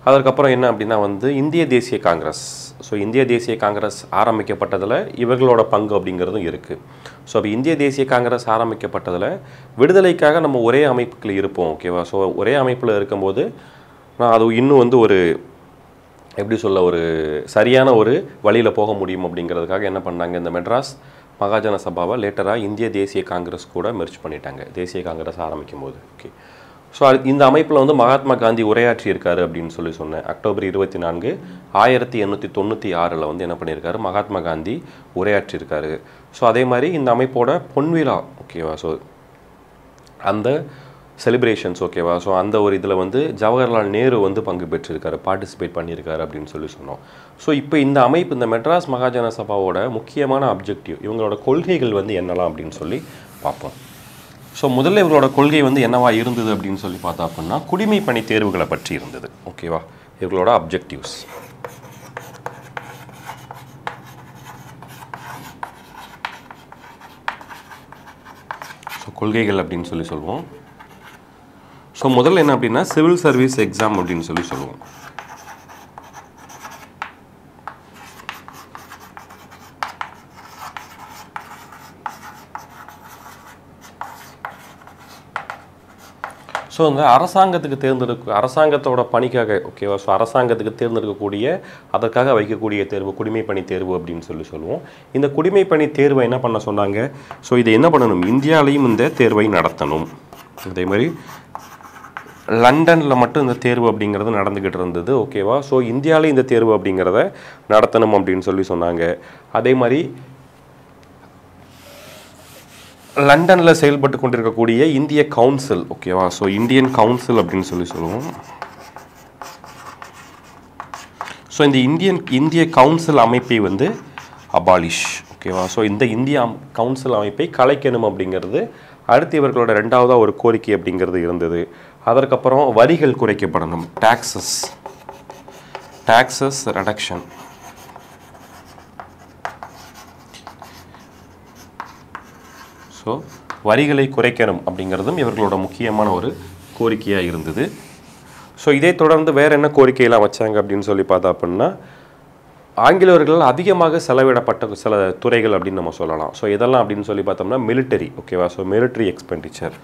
அதற்கப்புறம் என்ன அப்படின்னா வந்து இந்திய தேசிய காங்கிரஸ் ஸோ இந்திய தேசிய காங்கிரஸ் ஆரம்பிக்கப்பட்டதில் இவர்களோட பங்கு அப்படிங்கிறதும் இருக்குது ஸோ அப்போ இந்திய தேசிய காங்கிரஸ் ஆரம்பிக்கப்பட்டதில் விடுதலைக்காக நம்ம ஒரே அமைப்புக்குள்ள இருப்போம் ஓகேவா ஸோ ஒரே அமைப்பில் இருக்கும்போது நான் அது இன்னும் வந்து ஒரு எப்படி சொல்ல ஒரு சரியான ஒரு வழியில் போக முடியும் அப்படிங்கிறதுக்காக என்ன பண்ணாங்க இந்த மெட்ராஸ் மகாஜன சபாவை லேட்டராக இந்திய தேசிய காங்கிரஸ் கூட மெர்ஜ் பண்ணிட்டாங்க தேசிய காங்கிரஸ் ஆரம்பிக்கும் போது ஓகே ஸோ இந்த அமைப்பில் வந்து மகாத்மா காந்தி உரையாற்றி இருக்காரு அப்படின்னு சொல்லி சொன்னேன் அக்டோபர் இருபத்தி நான்கு ஆயிரத்தி எண்ணூற்றி தொண்ணூற்றி ஆறில் வந்து என்ன பண்ணியிருக்காரு மகாத்மா காந்தி உரையாற்றியிருக்காரு ஸோ அதே மாதிரி இந்த அமைப்போட பொன்விழா ஓகேவா ஸோ அந்த செலிப்ரேஷன்ஸ் ஓகேவா ஸோ அந்த ஒரு இதில் வந்து ஜவஹர்லால் நேரு வந்து பங்கு பெற்றிருக்காரு பார்ட்டிசிபேட் பண்ணியிருக்காரு அப்படின்னு சொல்லி சொன்னோம் ஸோ இப்போ இந்த அமைப்பு இந்த மெட்ராஸ் மகாஜன சபாவோட முக்கியமான அப்ஜெக்டிவ் இவங்களோட கொள்கைகள் வந்து என்னலாம் அப்படின்னு சொல்லி பார்ப்போம் ஸோ முதல்ல இவங்களோட கொள்கை வந்து என்னவா இருந்தது அப்படின்னு சொல்லி பார்த்தா அப்படின்னா குடிமை பணி தேர்வுகளை பற்றி இருந்தது ஓகேவா இவங்களோட அப்ஜெக்டிவ்ஸ் ஸோ கொள்கைகள் அப்படின்னு சொல்லி சொல்லுவோம் ஸோ முதல்ல என்ன அப்படின்னா சிவில் சர்வீஸ் எக்ஸாம் அப்படின்னு சொல்லி சொல்லுவோம் ஸோ இந்த அரசாங்கத்துக்கு தேர்ந்தெடுக்க அரசாங்கத்தோட பணிக்காக ஓகேவா ஸோ அரசாங்கத்துக்கு தேர்ந்தெடுக்கக்கூடிய அதற்காக வைக்கக்கூடிய தேர்வு குடிமைப்பணி தேர்வு அப்படின்னு சொல்லி சொல்லுவோம் இந்த குடிமைப்பணி தேர்வை என்ன பண்ண சொன்னாங்க ஸோ இதை என்ன பண்ணணும் இந்தியாலையும் இந்த தேர்வை நடத்தணும் அதே மாதிரி லண்டனில் மட்டும் இந்த தேர்வு அப்படிங்கிறது நடந்துக்கிட்டு இருந்தது ஓகேவா ஸோ இந்தியாவிலையும் இந்த தேர்வு அப்படிங்கிறத நடத்தணும் அப்படின்னு சொல்லி சொன்னாங்க அதே மாதிரி லண்டனில் செயல்பட்டு கொண்டிருக்கக்கூடிய இந்திய கவுன்சில் ஓகேவா ஸோ இந்தியன் கவுன்சில் அப்படின்னு சொல்லி சொல்லுவோம் ஸோ இந்த இந்தியன் இந்திய கவுன்சில் அமைப்பை வந்து அபாலிஷ் ஓகேவா ஸோ இந்த இந்திய அம்- கவுன்சில் அமைப்பை கலைக்கணும் அப்படிங்கிறது அடுத்து இவர்களோட ரெண்டாவதாக ஒரு கோரிக்கை அப்படிங்கிறது இருந்தது அதற்கப்புறம் வரிகள் குறைக்கப்படணும் டாக்ஸஸ் டாக்ஸஸ் ரெடக்ஷன் ஸோ வரிகளை குறைக்கணும் அப்படிங்கிறதும் இவர்களோட முக்கியமான ஒரு கோரிக்கையாக இருந்தது ஸோ இதை தொடர்ந்து வேற என்ன கோரிக்கையெல்லாம் வச்சாங்க அப்படின்னு சொல்லி பார்த்தா அப்படின்னா ஆங்கிலேயர்கள் அதிகமாக செலவிடப்பட்ட சில துறைகள் அப்படின்னு நம்ம சொல்லலாம் ஸோ இதெல்லாம் அப்படின்னு சொல்லி பார்த்தோம்னா மிலிட்டரி ஓகேவா ஸோ மிலிட்டரி எக்ஸ்பெண்டிச்சர்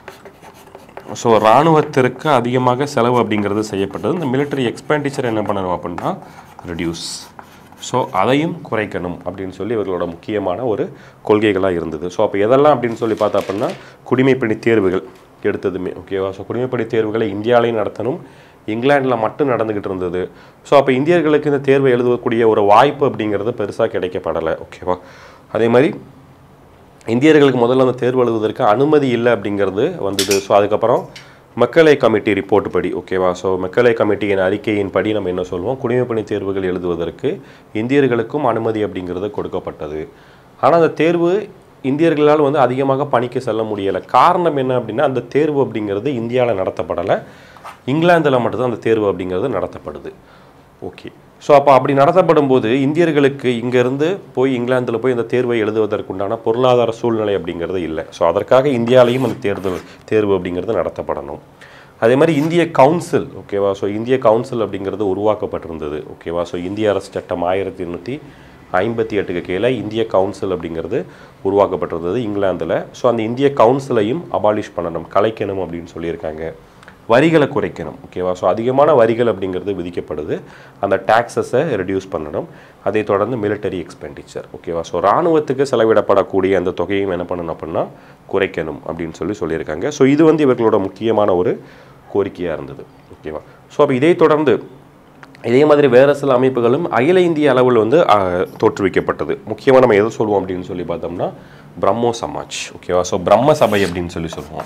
ஸோ இராணுவத்திற்கு அதிகமாக செலவு அப்படிங்கிறது செய்யப்பட்டது இந்த மிலிட்டரி எக்ஸ்பெண்டிச்சர் என்ன பண்ணணும் அப்படின்னா ரெடியூஸ் ஸோ அதையும் குறைக்கணும் அப்படின்னு சொல்லி இவர்களோட முக்கியமான ஒரு கொள்கைகளாக இருந்தது ஸோ அப்போ எதெல்லாம் அப்படின்னு சொல்லி பார்த்தா அப்படின்னா குடிமைப்பணி தேர்வுகள் எடுத்ததுமே ஓகேவா ஸோ குடிமைப்பணி தேர்வுகளை இந்தியாவிலையும் நடத்தணும் இங்கிலாந்தில் மட்டும் நடந்துக்கிட்டு இருந்தது ஸோ அப்போ இந்தியர்களுக்கு இந்த தேர்வை எழுதக்கூடிய ஒரு வாய்ப்பு அப்படிங்கிறது பெருசாக கிடைக்கப்படலை ஓகேவா அதே மாதிரி இந்தியர்களுக்கு முதல்ல அந்த தேர்வு எழுதுவதற்கு அனுமதி இல்லை அப்படிங்கிறது வந்தது ஸோ அதுக்கப்புறம் மக்களவை கமிட்டி ரிப்போர்ட் படி ஓகேவா ஸோ மக்களவை கமிட்டியின் அறிக்கையின் படி நம்ம என்ன சொல்லுவோம் குடிமைப்பணி தேர்வுகள் எழுதுவதற்கு இந்தியர்களுக்கும் அனுமதி அப்படிங்கிறது கொடுக்கப்பட்டது ஆனால் அந்த தேர்வு இந்தியர்களால் வந்து அதிகமாக பணிக்கு செல்ல முடியலை காரணம் என்ன அப்படின்னா அந்த தேர்வு அப்படிங்கிறது இந்தியாவில் நடத்தப்படலை இங்கிலாந்தில் மட்டும்தான் அந்த தேர்வு அப்படிங்கிறது நடத்தப்படுது ஓகே ஸோ அப்போ அப்படி நடத்தப்படும் போது இந்தியர்களுக்கு இங்கேருந்து போய் இங்கிலாந்தில் போய் இந்த தேர்வை எழுதுவதற்குண்டான பொருளாதார சூழ்நிலை அப்படிங்கிறது இல்லை ஸோ அதற்காக இந்தியாவிலையும் அந்த தேர்தல் தேர்வு அப்படிங்கிறது நடத்தப்படணும் அதே மாதிரி இந்திய கவுன்சில் ஓகேவா ஸோ இந்திய கவுன்சில் அப்படிங்கிறது உருவாக்கப்பட்டிருந்தது ஓகேவா ஸோ இந்திய அரசு சட்டம் ஆயிரத்தி எண்ணூற்றி ஐம்பத்தி எட்டுக்கு கீழே இந்திய கவுன்சில் அப்படிங்கிறது உருவாக்கப்பட்டிருந்தது இங்கிலாந்தில் ஸோ அந்த இந்திய கவுன்சிலையும் அபாலிஷ் பண்ணணும் கலைக்கணும் அப்படின்னு சொல்லியிருக்காங்க வரிகளை குறைக்கணும் ஓகேவா ஸோ அதிகமான வரிகள் அப்படிங்கிறது விதிக்கப்படுது அந்த டாக்ஸஸை ரெடியூஸ் பண்ணணும் அதை தொடர்ந்து மிலிட்டரி எக்ஸ்பெண்டிச்சர் ஓகேவா ஸோ இராணுவத்துக்கு செலவிடப்படக்கூடிய அந்த தொகையும் என்ன பண்ணணும் அப்படின்னா குறைக்கணும் அப்படின்னு சொல்லி சொல்லியிருக்காங்க ஸோ இது வந்து இவர்களோட முக்கியமான ஒரு கோரிக்கையாக இருந்தது ஓகேவா ஸோ அப்போ இதை தொடர்ந்து இதே மாதிரி வேறு சில அமைப்புகளும் அகில இந்திய அளவில் வந்து அஹ், தோற்றுவிக்கப்பட்டது முக்கியமாக நம்ம எதை சொல்லுவோம் அப்படின்னு சொல்லி பார்த்தோம்னா பிரம்மோ சமாஜ் ஓகேவா ஸோ பிரம்ம சபை அப்படின்னு சொல்லி சொல்லுவோம்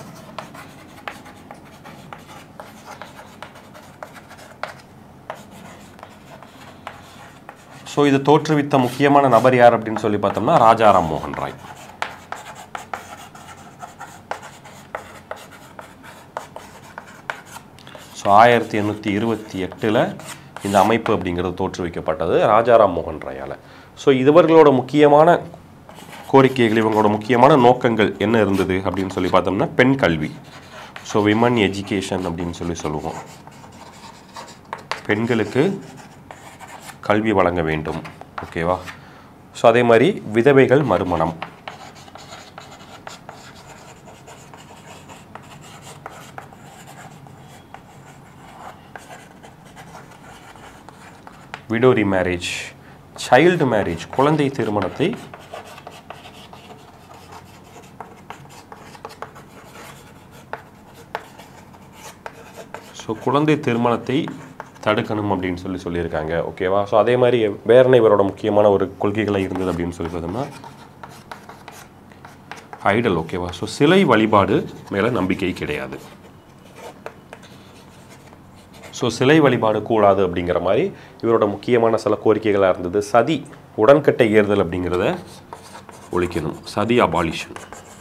ஸோ இது தோற்றுவித்த முக்கியமான நபர் யார் அப்படின்னு சொல்லி பார்த்தோம்னா ராஜாராம் மோகன் ராய் ஸோ ஆயிரத்தி எண்ணூற்றி இருபத்தி எட்டில் இந்த அமைப்பு அப்படிங்கிறது தோற்றுவிக்கப்பட்டது ராஜாராம் மோகன் ராயால் ஸோ இவர்களோட முக்கியமான கோரிக்கைகள் இவங்களோட முக்கியமான நோக்கங்கள் என்ன இருந்தது அப்படின்னு சொல்லி பார்த்தோம்னா பெண் கல்வி ஸோ விமன் எஜுகேஷன் அப்படின்னு சொல்லி சொல்லுவோம் பெண்களுக்கு கல்வி வழங்க வேண்டும் ஓகேவா ஸோ அதே மாதிரி விதவைகள் மறுமணம் விடோரி மேரேஜ் சைல்டு மேரேஜ் குழந்தை திருமணத்தை ஸோ குழந்தை திருமணத்தை தடுக்கணும் அப்படின்னு சொல்லி சொல்லியிருக்காங்க ஓகேவா ஸோ அதே மாதிரி வேற என்ன இவரோட முக்கியமான ஒரு கொள்கைகளாக இருந்தது அப்படின்னு சொல்லி பார்த்தோம்னா ஐடல் ஓகேவா ஸோ சிலை வழிபாடு மேலே நம்பிக்கை கிடையாது ஸோ சிலை வழிபாடு கூடாது அப்படிங்கிற மாதிரி இவரோட முக்கியமான சில கோரிக்கைகளாக இருந்தது சதி உடன்கட்டை ஏறுதல் அப்படிங்கிறத ஒழிக்கணும் சதி அபாலிஷன்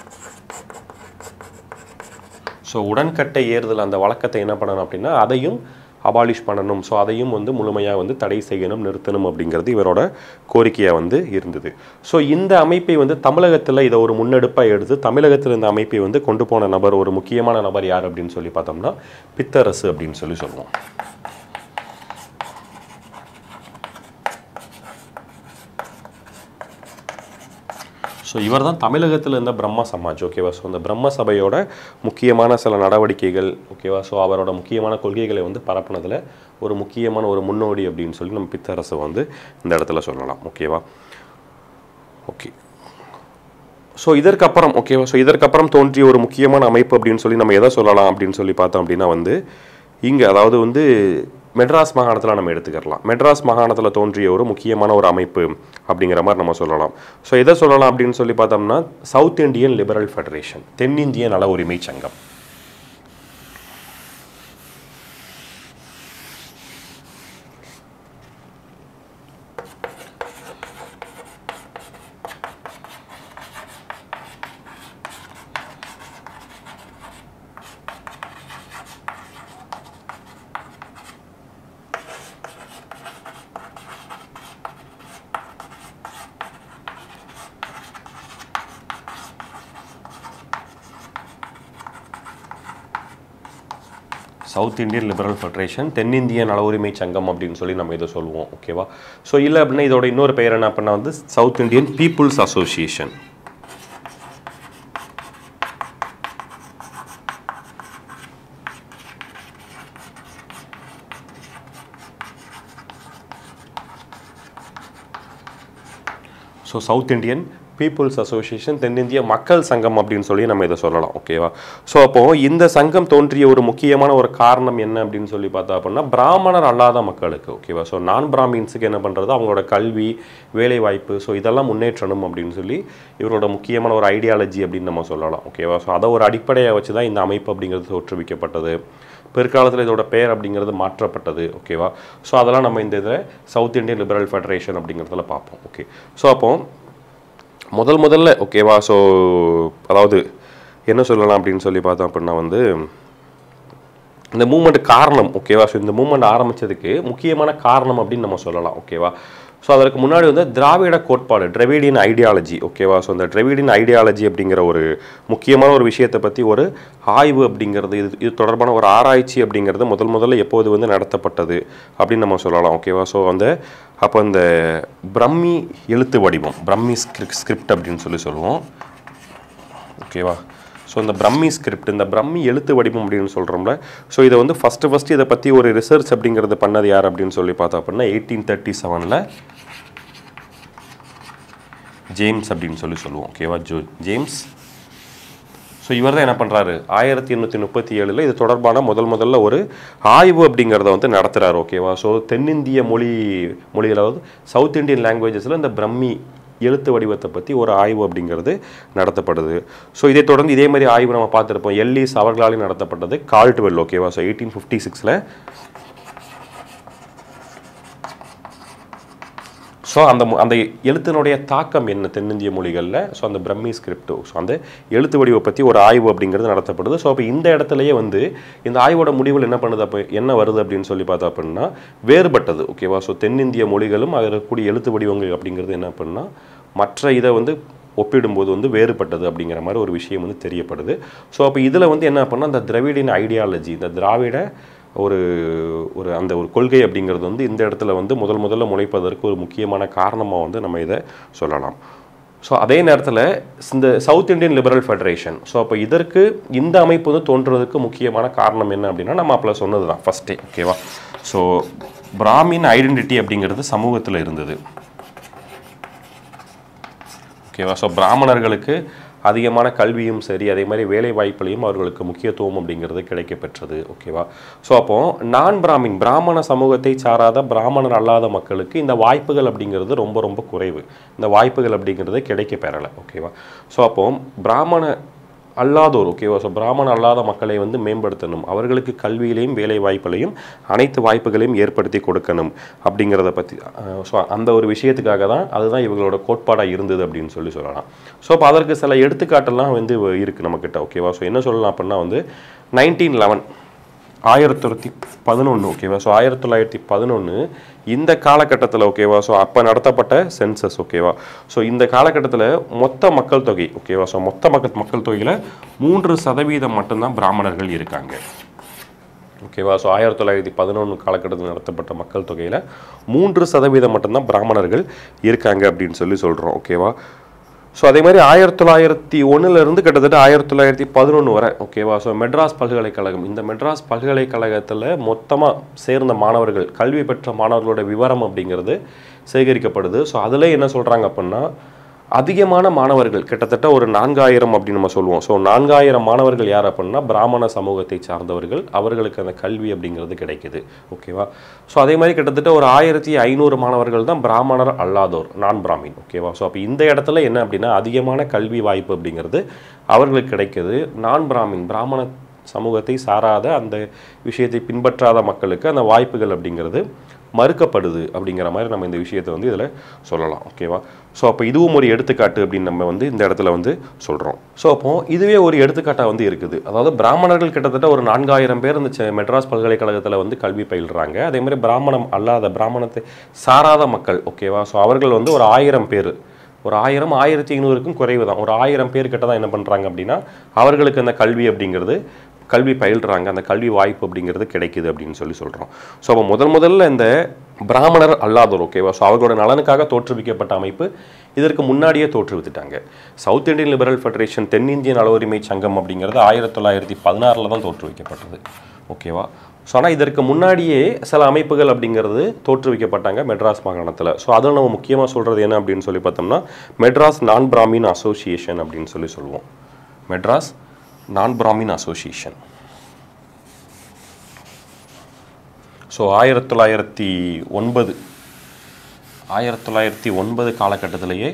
ஸோ உடன்கட்டை ஏறுதல் அந்த வழக்கத்தை என்ன பண்ணணும் அப்படின்னா அதையும் அபாலிஷ் பண்ணணும் ஸோ அதையும் வந்து முழுமையாக வந்து தடை செய்யணும் நிறுத்தணும் அப்படிங்கிறது இவரோட கோரிக்கையாக வந்து இருந்தது ஸோ இந்த அமைப்பை வந்து தமிழகத்தில் இதை ஒரு முன்னெடுப்பாக எடுத்து தமிழகத்தில் இந்த அமைப்பை வந்து கொண்டு போன நபர் ஒரு முக்கியமான நபர் யார் அப்படின்னு சொல்லி பார்த்தோம்னா பித்தரசு அப்படின்னு சொல்லி சொல்லுவோம் ஸோ இவர் தான் தமிழகத்தில் இருந்த பிரம்ம சமாஜ் ஓகேவா ஸோ அந்த பிரம்ம சபையோட முக்கியமான சில நடவடிக்கைகள் ஓகேவா ஸோ அவரோட முக்கியமான கொள்கைகளை வந்து பரப்புனதில் ஒரு முக்கியமான ஒரு முன்னோடி அப்படின்னு சொல்லி நம்ம பித்தரசை வந்து இந்த இடத்துல சொல்லலாம் ஓகேவா ஓகே ஸோ இதற்கப்புறம் ஓகேவா ஸோ இதற்கப்புறம் தோன்றிய ஒரு முக்கியமான அமைப்பு அப்படின்னு சொல்லி நம்ம எதை சொல்லலாம் அப்படின்னு சொல்லி பார்த்தோம் அப்படின்னா வந்து இங்கே அதாவது வந்து மெட்ராஸ் மாகாணத்தில் நம்ம எடுத்துக்கலாம் மெட்ராஸ் மாகாணத்தில் தோன்றிய ஒரு முக்கியமான ஒரு அமைப்பு அப்படிங்கிற மாதிரி நம்ம சொல்லலாம் ஸோ எதை சொல்லலாம் அப்படின்னு சொல்லி பார்த்தோம்னா சவுத் இந்தியன் லிபரல் ஃபெடரேஷன் தென்னிந்திய நல உரிமை சங்கம் சவுத் இந்தியன் லிபரல் ஃபெடரேஷன் தென்னிந்திய நல உரிமை சங்கம் அப்படின்னு சொல்லி நம்ம இதை சொல்லுவோம் ஓகேவா ஸோ இல்லை அப்படின்னா இதோட இன்னொரு பெயர் என்ன அப்படின்னா வந்து South Indian Peoples Association so South Indian Peoples Association தென்னிந்திய மக்கள் சங்கம் அப்படின்னு சொல்லி நம்ம இதை சொல்லலாம் ஓகேவா ஸோ அப்போது இந்த சங்கம் தோன்றிய ஒரு முக்கியமான ஒரு காரணம் என்ன அப்படின்னு சொல்லி பார்த்தா அப்படின்னா பிராமணர் அல்லாத மக்களுக்கு ஓகேவா ஸோ நான் பிராமின்ஸுக்கு என்ன பண்ணுறது அவங்களோட கல்வி வேலை வாய்ப்பு ஸோ இதெல்லாம் முன்னேற்றணும் அப்படின்னு சொல்லி இவரோட முக்கியமான ஒரு ஐடியாலஜி அப்படின்னு நம்ம சொல்லலாம் ஓகேவா ஸோ அதை ஒரு அடிப்படையாக வச்சு தான் இந்த அமைப்பு அப்படிங்கிறது தோற்றுவிக்கப்பட்டது பிற்காலத்தில் இதோட பெயர் அப்படிங்கிறது மாற்றப்பட்டது ஓகேவா ஸோ அதெல்லாம் நம்ம இந்த இதில் சவுத் இந்தியன் லிபரல் ஃபெடரேஷன் அப்படிங்கிறதுல பார்ப்போம் ஓகே ஸோ அப்போ முதல் முதல்ல ஓகேவா ஸோ அதாவது என்ன சொல்லலாம் அப்படின்னு சொல்லி பார்த்தோம் அப்படின்னா வந்து இந்த மூமெண்ட் காரணம் ஓகேவா ஸோ இந்த மூமெண்ட் ஆரம்பிச்சதுக்கு முக்கியமான காரணம் அப்படின்னு நம்ம சொல்லலாம் ஓகேவா ஸோ அதற்கு முன்னாடி வந்து திராவிட கோட்பாடு டிரெவிடியன் ஐடியாலஜி ஓகேவா ஸோ இந்த டிரெவிடியன் ஐடியாலஜி அப்படிங்கிற ஒரு முக்கியமான ஒரு விஷயத்தை பற்றி ஒரு ஆய்வு அப்படிங்கிறது இது இது தொடர்பான ஒரு ஆராய்ச்சி அப்படிங்கிறது முதல் முதல்ல எப்போது வந்து நடத்தப்பட்டது அப்படின்னு நம்ம சொல்லலாம் ஓகேவா ஸோ அந்த அப்போ இந்த பிரம்மி எழுத்து வடிவம் பிரம்மி ஸ்கிரிப்ட் ஸ்கிரிப்ட் அப்படின்னு சொல்லி சொல்லுவோம் ஓகேவா ஸோ இந்த பிரம்மி ஸ்கிரிப்ட் இந்த பிரம்மி எழுத்து வடிவம் அப்படின்னு சொல்கிறோம்ல ஸோ இதை வந்து ஃபஸ்ட்டு ஃபஸ்ட்டு இதை பற்றி ஒரு ரிசர்ச் அப்படிங்கிறது பண்ணது யார் அப்படின்னு சொல்லி பார்த்தோம் அப்படின்னா எயிட்டீன் தேர்ட்டி செவனில் ஜேம்ஸ் அப்படின்னு சொல்லி சொல்லுவோம் ஓகேவா ஜோ ஜேம்ஸ் ஸோ இவர் தான் என்ன பண்ணுறாரு ஆயிரத்தி எண்ணூற்றி முப்பத்தி ஏழில் இது தொடர்பான முதல் முதல்ல ஒரு ஆய்வு அப்படிங்கிறத வந்து நடத்துகிறாரு ஓகேவா ஸோ தென்னிந்திய மொழி மொழியில் அதாவது சவுத் இந்தியன் லாங்குவேஜஸில் இந்த பிரம்மி எழுத்து வடிவத்தை பற்றி ஒரு ஆய்வு அப்படிங்கிறது நடத்தப்படுது ஸோ இதை தொடர்ந்து இதே மாதிரி ஆய்வு நம்ம பார்த்துருப்போம் எல்லிஸ் அவர்களாலே நடத்தப்பட்டது கால்ட்வெல் ஓகேவா ஸோ எயிட்டீன் ஃபிஃப்டி சிக்ஸில் ஸோ அந்த மு- அந்த எழுத்தினுடைய தாக்கம் என்ன தென்னிந்திய மொழிகளில் ஸோ அந்த பிரம்மி ஸ்கிரிப்ட் ஸோ அந்த எழுத்து வடிவை பற்றி ஒரு ஆய்வு அப்படிங்கிறது நடத்தப்படுது ஸோ அப்போ இந்த இடத்துலயே வந்து இந்த ஆய்வோட முடிவில் என்ன பண்ணுது அப்போ என்ன வருது அப்படின்னு சொல்லி பார்த்தா அப்படின்னா வேறுபட்டது ஓகேவா ஸோ தென்னிந்திய மொழிகளும் அதில் இருக்கக்கூடிய எழுத்து வடிவங்கள் அப்படிங்கிறது என்ன அப்படின்னா மற்ற இதை வந்து ஒப்பிடும்போது வந்து வேறுபட்டது அப்படிங்கிற மாதிரி ஒரு விஷயம் வந்து தெரியப்படுது ஸோ அப்போ இதில் வந்து என்ன அப்படின்னா இந்த திராவிடின் ஐடியாலஜி இந்த திராவிட ஒரு ஒரு அந்த ஒரு கொள்கை அப்படிங்கிறது வந்து இந்த இடத்துல வந்து முதல் முதல்ல முளைப்பதற்கு ஒரு முக்கியமான காரணமாக வந்து நம்ம இதை சொல்லலாம் ஸோ அதே நேரத்தில் இந்த South Indian Liberal Federation so அப்போ இதற்கு இந்த அமைப்பு வந்து தோன்றுறதுக்கு முக்கியமான காரணம் என்ன அப்படின்னா நம்ம அப்போ சொன்னது தான் ஃபஸ்ட்டே ஓகேவா ஸோ பிராமின் ஐடென்டிட்டி அப்படிங்கிறது சமூகத்தில் இருந்தது ஓகேவா ஸோ பிராமணர்களுக்கு அதிகமான கல்வியும் சரி அதே மாதிரி வேலை வாய்ப்புலையும் அவர்களுக்கு முக்கியத்துவம் அப்படிங்கிறது கிடைக்க பெற்றது ஓகேவா ஸோ அப்போ நான் பிராமின் பிராமண சமூகத்தை சாராத பிராமணர் அல்லாத மக்களுக்கு இந்த வாய்ப்புகள் அப்படிங்கிறது ரொம்ப ரொம்ப குறைவு இந்த வாய்ப்புகள் அப்படிங்கிறது கிடைக்க பெறலை ஓகேவா ஸோ அப்போ பிராமண அல்லாதோர் ஓகேவா ஸோ பிராமண அல்லாத மக்களை வந்து மேம்படுத்தணும் அவர்களுக்கு கல்வியிலையும் வேலை வாய்ப்புலையும் அனைத்து வாய்ப்புகளையும் ஏற்படுத்தி கொடுக்கணும் அப்படிங்கிறத பற்றி ஸோ அந்த ஒரு விஷயத்துக்காக தான் அதுதான் இவங்களோட கோட்பாடாக இருந்தது அப்படின்னு சொல்லி சொல்லலாம் ஸோ அப்போ அதற்கு சில எடுத்துக்காட்டெல்லாம் வந்து இருக்குது நம்மக்கிட்ட ஓகேவா ஸோ என்ன சொல்லலாம் அப்படின்னா வந்து நைன்டீன் லெவன் ஆயிரத்தி தொள்ளாயிரத்தி பதினொன்று ஓகேவா ஸோ ஆயிரத்தி தொள்ளாயிரத்தி பதினொன்று இந்த காலகட்டத்தில் ஓகேவா ஸோ அப்போ நடத்தப்பட்ட சென்சஸ் ஓகேவா ஸோ இந்த காலகட்டத்தில் மொத்த மக்கள் தொகை ஓகேவா ஸோ மொத்த மக்கள் மக்கள் தொகையில் மூன்று சதவீதம் மட்டும்தான் பிராமணர்கள் இருக்காங்க ஓகேவா ஸோ ஆயிரத்தி தொள்ளாயிரத்தி பதினொன்று காலகட்டத்தில் நடத்தப்பட்ட மக்கள் தொகையில் மூன்று சதவீதம் மட்டும்தான் பிராமணர்கள் இருக்காங்க அப்படின்னு சொல்லி சொல்கிறோம் ஓகேவா ஸோ அதே மாதிரி ஆயிரத்தி தொள்ளாயிரத்தி ஒன்றுலேருந்து கிட்டத்தட்ட ஆயிரத்தி தொள்ளாயிரத்தி பதினொன்று வரை ஓகேவா ஸோ மெட்ராஸ் பல்கலைக்கழகம் இந்த மெட்ராஸ் பல்கலைக்கழகத்தில் மொத்தமாக சேர்ந்த மாணவர்கள் கல்வி பெற்ற மாணவர்களோட விவரம் அப்படிங்கிறது சேகரிக்கப்படுது ஸோ அதில் என்ன சொல்கிறாங்க அப்படின்னா அதிகமான மாணவர்கள் கிட்டத்தட்ட ஒரு நான்காயிரம் அப்படின்னு நம்ம சொல்லுவோம் ஸோ நான்காயிரம் மாணவர்கள் யார் அப்படின்னா பிராமண சமூகத்தை சார்ந்தவர்கள் அவர்களுக்கு அந்த கல்வி அப்படிங்கிறது கிடைக்குது ஓகேவா ஸோ அதே மாதிரி கிட்டத்தட்ட ஒரு ஆயிரத்தி ஐநூறு மாணவர்கள் தான் பிராமணர் அல்லாதோர் நான் பிராமின் ஓகேவா ஸோ அப்போ இந்த இடத்துல என்ன அப்படின்னா அதிகமான கல்வி வாய்ப்பு அப்படிங்கிறது அவர்களுக்கு கிடைக்குது நான் பிராமின் பிராமண சமூகத்தை சாராத அந்த விஷயத்தை பின்பற்றாத மக்களுக்கு அந்த வாய்ப்புகள் அப்படிங்கிறது மறுக்கப்படுது அப்படிங்கிற மாதிரி நம்ம இந்த விஷயத்தை வந்து இதில் சொல்லலாம் ஓகேவா ஸோ அப்போ இதுவும் ஒரு எடுத்துக்காட்டு அப்படின்னு நம்ம வந்து இந்த இடத்துல வந்து சொல்கிறோம் ஸோ அப்போ இதுவே ஒரு எடுத்துக்காட்டாக வந்து இருக்குது அதாவது பிராமணர்கள் கிட்டத்தட்ட ஒரு நான்காயிரம் பேர் இந்த செ- மெட்ராஸ் பல்கலைக்கழகத்தில் வந்து கல்வி பயில்றாங்க அதே மாதிரி பிராமணம் அல்லாத பிராமணத்தை சாராத மக்கள் ஓகேவா ஸோ அவர்கள் வந்து ஒரு ஆயிரம் பேர் ஒரு ஆயிரம் ஆயிரத்தி ஐநூறுக்கும் குறைவு தான் ஒரு ஆயிரம் பேர் கிட்ட தான் என்ன பண்ணுறாங்க அப்படின்னா அவர்களுக்கு அந்த கல்வி அப்படிங்கிறது கல்வி பயில்றாங்க அந்த கல்வி வாய்ப்பு அப்படிங்கிறது கிடைக்குது அப்படின்னு சொல்லி சொல்கிறோம் ஸோ அப்போ முதல் முதல்ல இந்த பிராமணர் அல்லாதோர் ஓகேவா ஸோ அவர்களோட நலனுக்காக தோற்றுவிக்கப்பட்ட அமைப்பு இதற்கு முன்னாடியே தோற்றுவித்துட்டாங்க சவுத் இந்தியன் லிபரல் ஃபெடரேஷன் தென்னிந்திய நல உரிமை சங்கம் அப்படிங்கிறது ஆயிரத்தி தொள்ளாயிரத்தி பதினாறில் தான் தோற்றுவிக்கப்பட்டது ஓகேவா ஸோ ஆனால் இதற்கு முன்னாடியே சில அமைப்புகள் அப்படிங்கிறது தோற்றுவிக்கப்பட்டாங்க மெட்ராஸ் மாகாணத்தில் ஸோ அதில் நம்ம முக்கியமாக சொல்கிறது என்ன அப்படின்னு சொல்லி பார்த்தோம்னா மெட்ராஸ் நான் பிராமின் அசோசியேஷன் அப்படின்னு சொல்லி சொல்லுவோம் மெட்ராஸ் நான் பிராமின் அசோசியேஷன் ஸோ ஆயிரத்தி தொள்ளாயிரத்தி ஒன்பது ஆயிரத்தி தொள்ளாயிரத்தி ஒன்பது காலகட்டத்திலேயே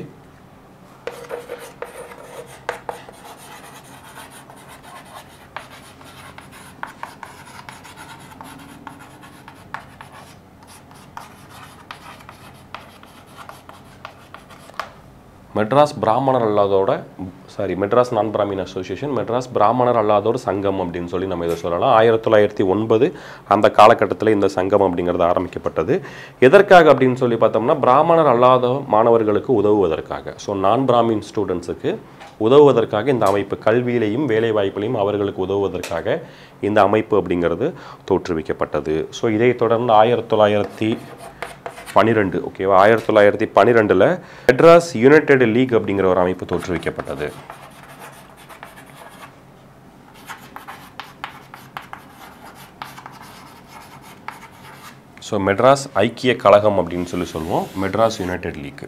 மெட்ராஸ் பிராமணர் அல்லாதோட சாரி மெட்ராஸ் நான் பிராமின் அசோசியேஷன் மெட்ராஸ் பிராமணர் அல்லாதோர் சங்கம் அப்படின்னு சொல்லி நம்ம இதை சொல்லலாம் ஆயிரத்தி தொள்ளாயிரத்தி ஒன்பது அந்த காலகட்டத்தில் இந்த சங்கம் அப்படிங்கிறது ஆரம்பிக்கப்பட்டது எதற்காக அப்படின்னு சொல்லி பார்த்தோம்னா பிராமணர் அல்லாத மாணவர்களுக்கு உதவுவதற்காக ஸோ நான் பிராமின் ஸ்டூடெண்ட்ஸுக்கு உதவுவதற்காக இந்த அமைப்பு கல்வியிலையும் வேலை வாய்ப்பிலையும் அவர்களுக்கு உதவுவதற்காக இந்த அமைப்பு அப்படிங்கிறது தோற்றுவிக்கப்பட்டது ஸோ இதைத் தொடர்ந்து ஆயிரத்தி தொள்ளாயிரத்தி பன்னிரெண்டு ஓகேவா ஆயிரத்தி தொள்ளாயிரத்தி பன்னிரெண்டில் மெட்ராஸ் யுனைடெட் லீக் அப்படிங்கிற ஒரு அமைப்பு தோற்றுவிக்கப்பட்டது ஸோ மெட்ராஸ் ஐக்கிய கழகம் அப்படின்னு சொல்லி சொல்லுவோம் Madras United League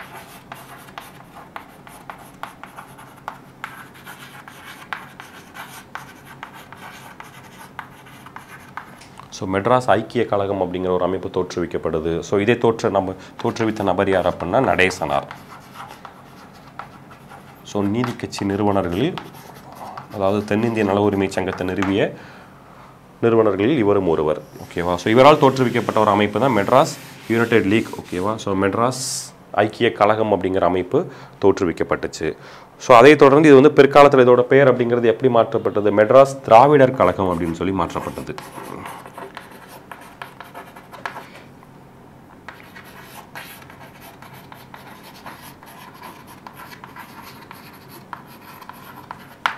so Madras ஐக்கிய கழகம் அப்படிங்கிற ஒரு அமைப்பு தோற்றுவிக்கப்படுது ஸோ இதை தோற்ற நம்ம தோற்றுவித்த நபர் யார் அப்படின்னா நடேசனார் ஸோ நீதி கட்சி நிறுவனர்களில் அதாவது தென்னிந்திய நல உரிமை சங்கத்தை நிறுவிய நிறுவனர்களில் இவரும் ஒருவர் ஓகேவா ஸோ இவரால் தோற்றுவிக்கப்பட்ட ஒரு அமைப்பு தான் மெட்ராஸ் யுனைடெட் லீக் ஓகேவா ஸோ மெட்ராஸ் ஐக்கிய கழகம் அப்படிங்கிற அமைப்பு தோற்றுவிக்கப்பட்டுச்சு ஸோ அதை தொடர்ந்து இது வந்து பிற்காலத்தில் இதோட பெயர் அப்படிங்கிறது எப்படி மாற்றப்பட்டது மெட்ராஸ் திராவிடர் கழகம் அப்படின்னு சொல்லி மாற்றப்பட்டது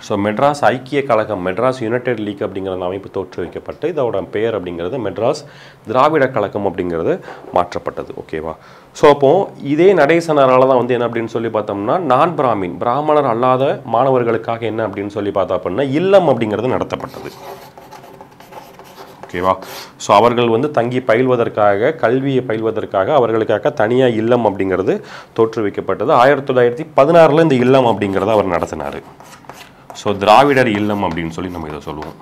ஸோ மெட்ராஸ் ஐக்கிய கழகம் மெட்ராஸ் யுனைடெட் லீக் அப்படிங்கிற அந்த அமைப்பு தோற்றுவிக்கப்பட்டு இதோட பெயர் அப்படிங்கிறது மெட்ராஸ் திராவிட கழகம் அப்படிங்கிறது மாற்றப்பட்டது ஓகேவா ஸோ அப்போ இதே நடேசனரால் தான் வந்து என்ன அப்படின்னு சொல்லி பார்த்தோம்னா நான் பிராமின் பிராமணர் அல்லாத மாணவர்களுக்காக என்ன அப்படின்னு சொல்லி பார்த்தா அப்படின்னா இல்லம் அப்படிங்கிறது நடத்தப்பட்டது ஓகேவா ஸோ அவர்கள் வந்து தங்கி பயில்வதற்காக கல்வியை பயில்வதற்காக அவர்களுக்காக தனியாக இல்லம் அப்படிங்கிறது தோற்றுவிக்கப்பட்டது ஆயிரத்தி தொள்ளாயிரத்தி பதினாறில் இந்த இல்லம் அப்படிங்கிறத அவர் நடத்தினார் ஸோ திராவிடர் இல்லம் அப்படின்னு சொல்லி நம்ம இதை சொல்லுவோம்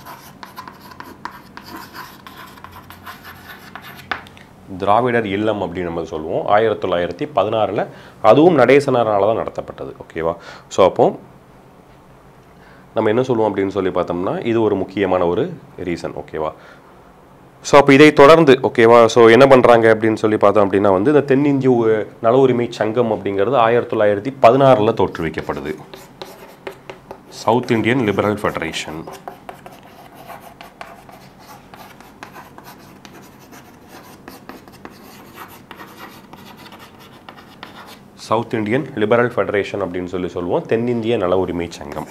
திராவிடர் இல்லம் அப்படின்னு நம்ம சொல்லுவோம் ஆயிரத்தி தொள்ளாயிரத்தி பதினாறில் அதுவும் நடேசனரால் தான் நடத்தப்பட்டது ஓகேவா ஸோ அப்போ நம்ம என்ன சொல்லுவோம் அப்படின்னு சொல்லி பார்த்தோம்னா இது ஒரு முக்கியமான ஒரு ரீசன் ஓகேவா ஸோ அப்போ இதை தொடர்ந்து ஓகேவா ஸோ என்ன பண்ணுறாங்க அப்படின்னு சொல்லி பார்த்தோம் அப்படின்னா வந்து இந்த தென்னிந்திய உ- நல உரிமை சங்கம் அப்படிங்கிறது ஆயிரத்தி தொள்ளாயிரத்தி பதினாறில் தோற்றுவிக்கப்படுது South Indian Liberal Federation South Indian Liberal Federation அப்படின்னு சொல்லி சொல்லுவோம் தென்னிந்திய நல உரிமை சங்கம்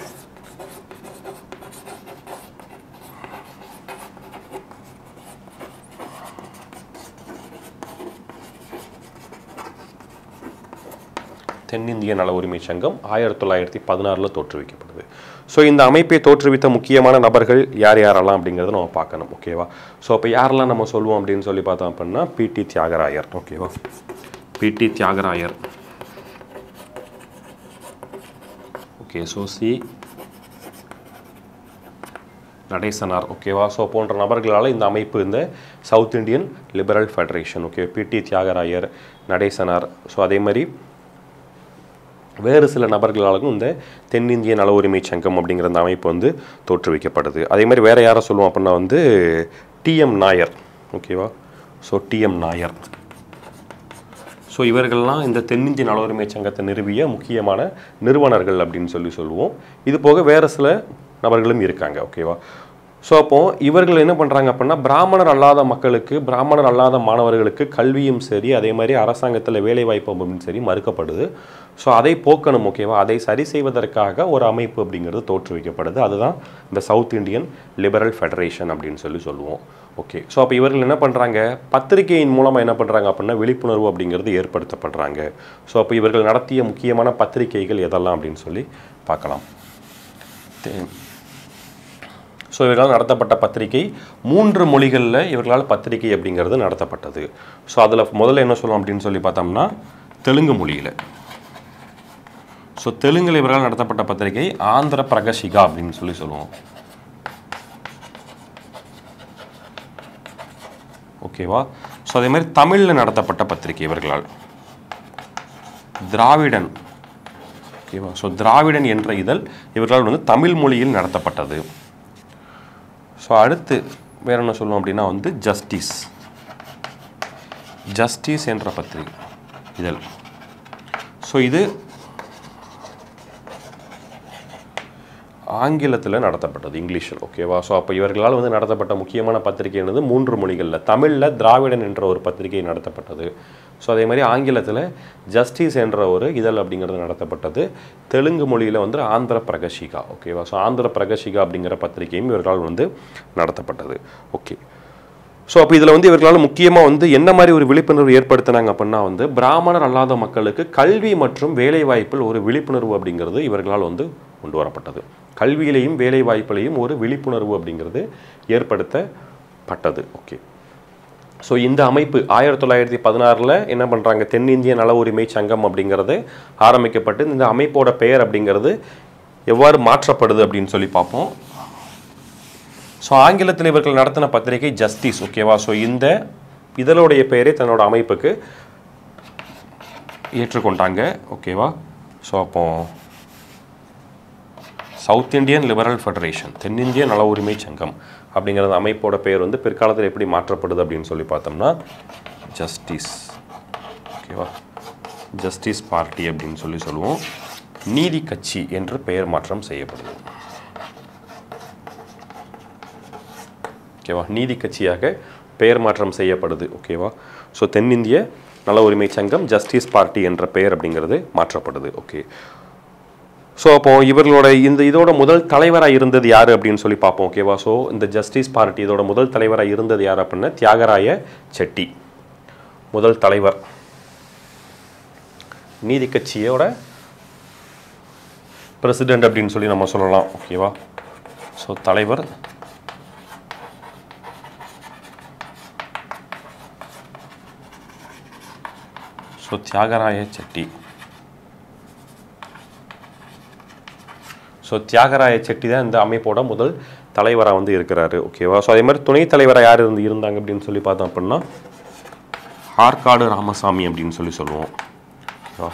தென்னிந்திய நல உரிமை சங்கம் ஆயிரத்தி தொள்ளாயிரத்தி பதினாறில் தோற்றுவிக்கப்படுது ஸோ இந்த அமைப்பை தோற்றுவித்த முக்கியமான நபர்கள் யார் யாரெல்லாம் அப்படிங்கிறத நம்ம பார்க்கணும் ஓகேவா ஸோ அப்போ யாரெல்லாம் நம்ம சொல்லுவோம் அப்படின்னு சொல்லி பார்த்தோம் அப்படின்னா பிடி தியாகராயர் ஓகேவா PT Thyagarayar okay so C Natesanar ஓகேவா ஸோ போன்ற நபர்களால் இந்த அமைப்பு இந்த South Indian Liberal Federation okay PT Thyagarayar நடேசனார் so அதே மாதிரி வேறு சில நபர்களாலும் இந்த தென்னிந்திய நல உரிமை சங்கம் அப்படிங்கிற அந்த அமைப்பு வந்து தோற்றுவிக்கப்படுது அதே மாதிரி வேறு யாரை சொல்லுவோம் அப்படின்னா வந்து டிஎம் நாயர் ஓகேவா ஸோ டிஎம் நாயர் ஸோ இவர்கள்லாம் இந்த தென்னிந்திய நல உரிமை சங்கத்தை நிறுவிய முக்கியமான நிறுவனர்கள் அப்படின்னு சொல்லி சொல்லுவோம் இது போக வேறு சில நபர்களும் இருக்காங்க ஓகேவா ஸோ அப்போ இவர்கள் என்ன பண்ணுறாங்க அப்படின்னா பிராமணர் அல்லாத மக்களுக்கு பிராமணர் அல்லாத மாணவர்களுக்கு கல்வியும் சரி அதே மாதிரி அரசாங்கத்தில் வேலைவாய்ப்பும் சரி மறுக்கப்படுது ஸோ அதை போக்கணும் ஓகேவா அதை சரி செய்வதற்காக ஒரு அமைப்பு அப்படிங்கிறது தோற்றுவிக்கப்படுது அதுதான் இந்த சவுத் இந்தியன் லிபரல் ஃபெடரேஷன் அப்படின்னு சொல்லி சொல்லுவோம் ஓகே ஸோ அப்போ இவர்கள் என்ன பண்ணுறாங்க பத்திரிகையின் மூலமாக என்ன பண்ணுறாங்க அப்படின்னா விழிப்புணர்வு அப்படிங்கிறது ஏற்படுத்தப்படுறாங்க ஸோ அப்போ இவர்கள் நடத்திய முக்கியமான பத்திரிகைகள் எதெல்லாம் அப்படின்னு சொல்லி பார்க்கலாம் தே- ஸோ இவர்களால் நடத்தப்பட்ட பத்திரிகை மூன்று மொழிகளில் இவர்களால் பத்திரிகை அப்படிங்கிறது நடத்தப்பட்டது ஸோ அதில் முதல்ல என்ன சொல்லலாம் அப்படின்னு சொல்லி பார்த்தோம்னா தெலுங்கு மொழியில் ஸோ தெலுங்கில் இவர்களால் நடத்தப்பட்ட பத்திரிகை ஆந்திர பிரகசிகா அப்படின்னு சொல்லி சொல்லுவோம் ஓகேவா ஸோ அதே மாதிரி தமிழில் நடத்தப்பட்ட பத்திரிகை இவர்களால் திராவிடன் ஓகேவா ஸோ திராவிடன் என்ற இதழ் இவர்களால் வந்து தமிழ் மொழியில் நடத்தப்பட்டது ஸோ அடுத்து வேற என்ன சொல்லுவோம் அப்படின்னா வந்து ஜஸ்டிஸ் ஜஸ்டிஸ் என்ற பத்திரிகை இதழ் ஸோ இது ஆங்கிலத்தில் நடத்தப்பட்டது இங்கிலீஷில் ஓகேவா ஸோ அப்போ இவர்களால் வந்து நடத்தப்பட்ட முக்கியமான பத்திரிகை என்னது மூன்று மொழிகளில் தமிழில் திராவிடன் என்ற ஒரு பத்திரிகை நடத்தப்பட்டது ஸோ அதே மாதிரி ஆங்கிலத்தில் ஜஸ்டிஸ் என்ற ஒரு இதழ் அப்படிங்கிறது நடத்தப்பட்டது தெலுங்கு மொழியில் வந்து ஆந்திர பிரகசிகா ஓகேவா ஸோ ஆந்திர பிரகசிகா அப்படிங்கிற பத்திரிகையும் இவர்களால் வந்து நடத்தப்பட்டது ஓகே ஸோ அப்போ இதில் வந்து இவர்களால் முக்கியமாக வந்து என்ன மாதிரி ஒரு விழிப்புணர்வு ஏற்படுத்தினாங்க அப்படின்னா வந்து பிராமணர் அல்லாத மக்களுக்கு கல்வி மற்றும் வேலைவாய்ப்பில் ஒரு விழிப்புணர்வு அப்படிங்கிறது இவர்களால் வந்து கொண்டு வரப்பட்டது கல்வியிலையும் வேலைவாய்ப்பிலையும் ஒரு விழிப்புணர்வு அப்படிங்கிறது ஏற்படுத்தப்பட்டது ஓகே ஸோ இந்த அமைப்பு ஆயிரத்தி தொள்ளாயிரத்தி பதினாறில் என்ன பண்ணுறாங்க தென்னிந்திய நல உரிமை சங்கம் அப்படிங்கிறது ஆரம்பிக்கப்பட்டு இந்த அமைப்போட பெயர் அப்படிங்கிறது எவ்வாறு மாற்றப்படுது அப்படின்னு சொல்லி பார்ப்போம் ஸோ ஆங்கிலத்தில் இவர்கள் நடத்தின பத்திரிகை ஜஸ்டிஸ் ஓகேவா ஸோ இந்த இதழுடைய பெயரை தன்னோட அமைப்புக்கு ஏற்றுக்கொண்டாங்க ஓகேவா ஸோ அப்போ சவுத் இந்தியன் லிபரல் ஃபெடரேஷன் தென்னிந்திய நல உரிமை சங்கம் அப்படிங்கிற அந்த அமைப்போட பெயர் வந்து பிற்காலத்தில் எப்படி மாற்றப்படுது அப்படின்னு சொல்லி பார்த்தோம்னா ஜஸ்டிஸ் ஓகேவா ஜஸ்டிஸ் பார்ட்டி அப்படின்னு சொல்லி சொல்லுவோம் நீதி கட்சி என்று பெயர் மாற்றம் செய்யப்படுது ஓகேவா நீதி கட்சியாக பெயர் மாற்றம் செய்யப்படுது ஓகேவா ஸோ தென்னிந்திய நல உரிமை சங்கம் ஜஸ்டிஸ் பார்ட்டி என்ற பெயர் அப்படிங்கிறது மாற்றப்படுது ஓகே ஸோ அப்போ இவர்களோட இந்த இதோட முதல் தலைவராக இருந்தது யார் அப்படின்னு சொல்லி பார்ப்போம் ஓகேவா ஸோ இந்த ஜஸ்டிஸ் பார்ட்டி இதோட முதல் தலைவராக இருந்தது யார் அப்படின்னா தியாகராய செட்டி முதல் தலைவர் நீதி கட்சியோட பிரசிடென்ட் அப்படின்னு சொல்லி நம்ம சொல்லலாம் ஓகேவா ஸோ தலைவர் ஸோ தியாகராய செட்டி ஸோ தியாகராய செட்டி தான் இந்த அமைப்போட முதல் தலைவராக வந்து இருக்கிறாரு ஓகேவா ஸோ அதே மாதிரி துணைத் தலைவராக யார் இருந்து இருந்தாங்க அப்படின்னு சொல்லி பார்த்தோம் அப்படின்னா ஆற்காடு ராமசாமி அப்படின்னு சொல்லி சொல்லுவோம் ஓகேவா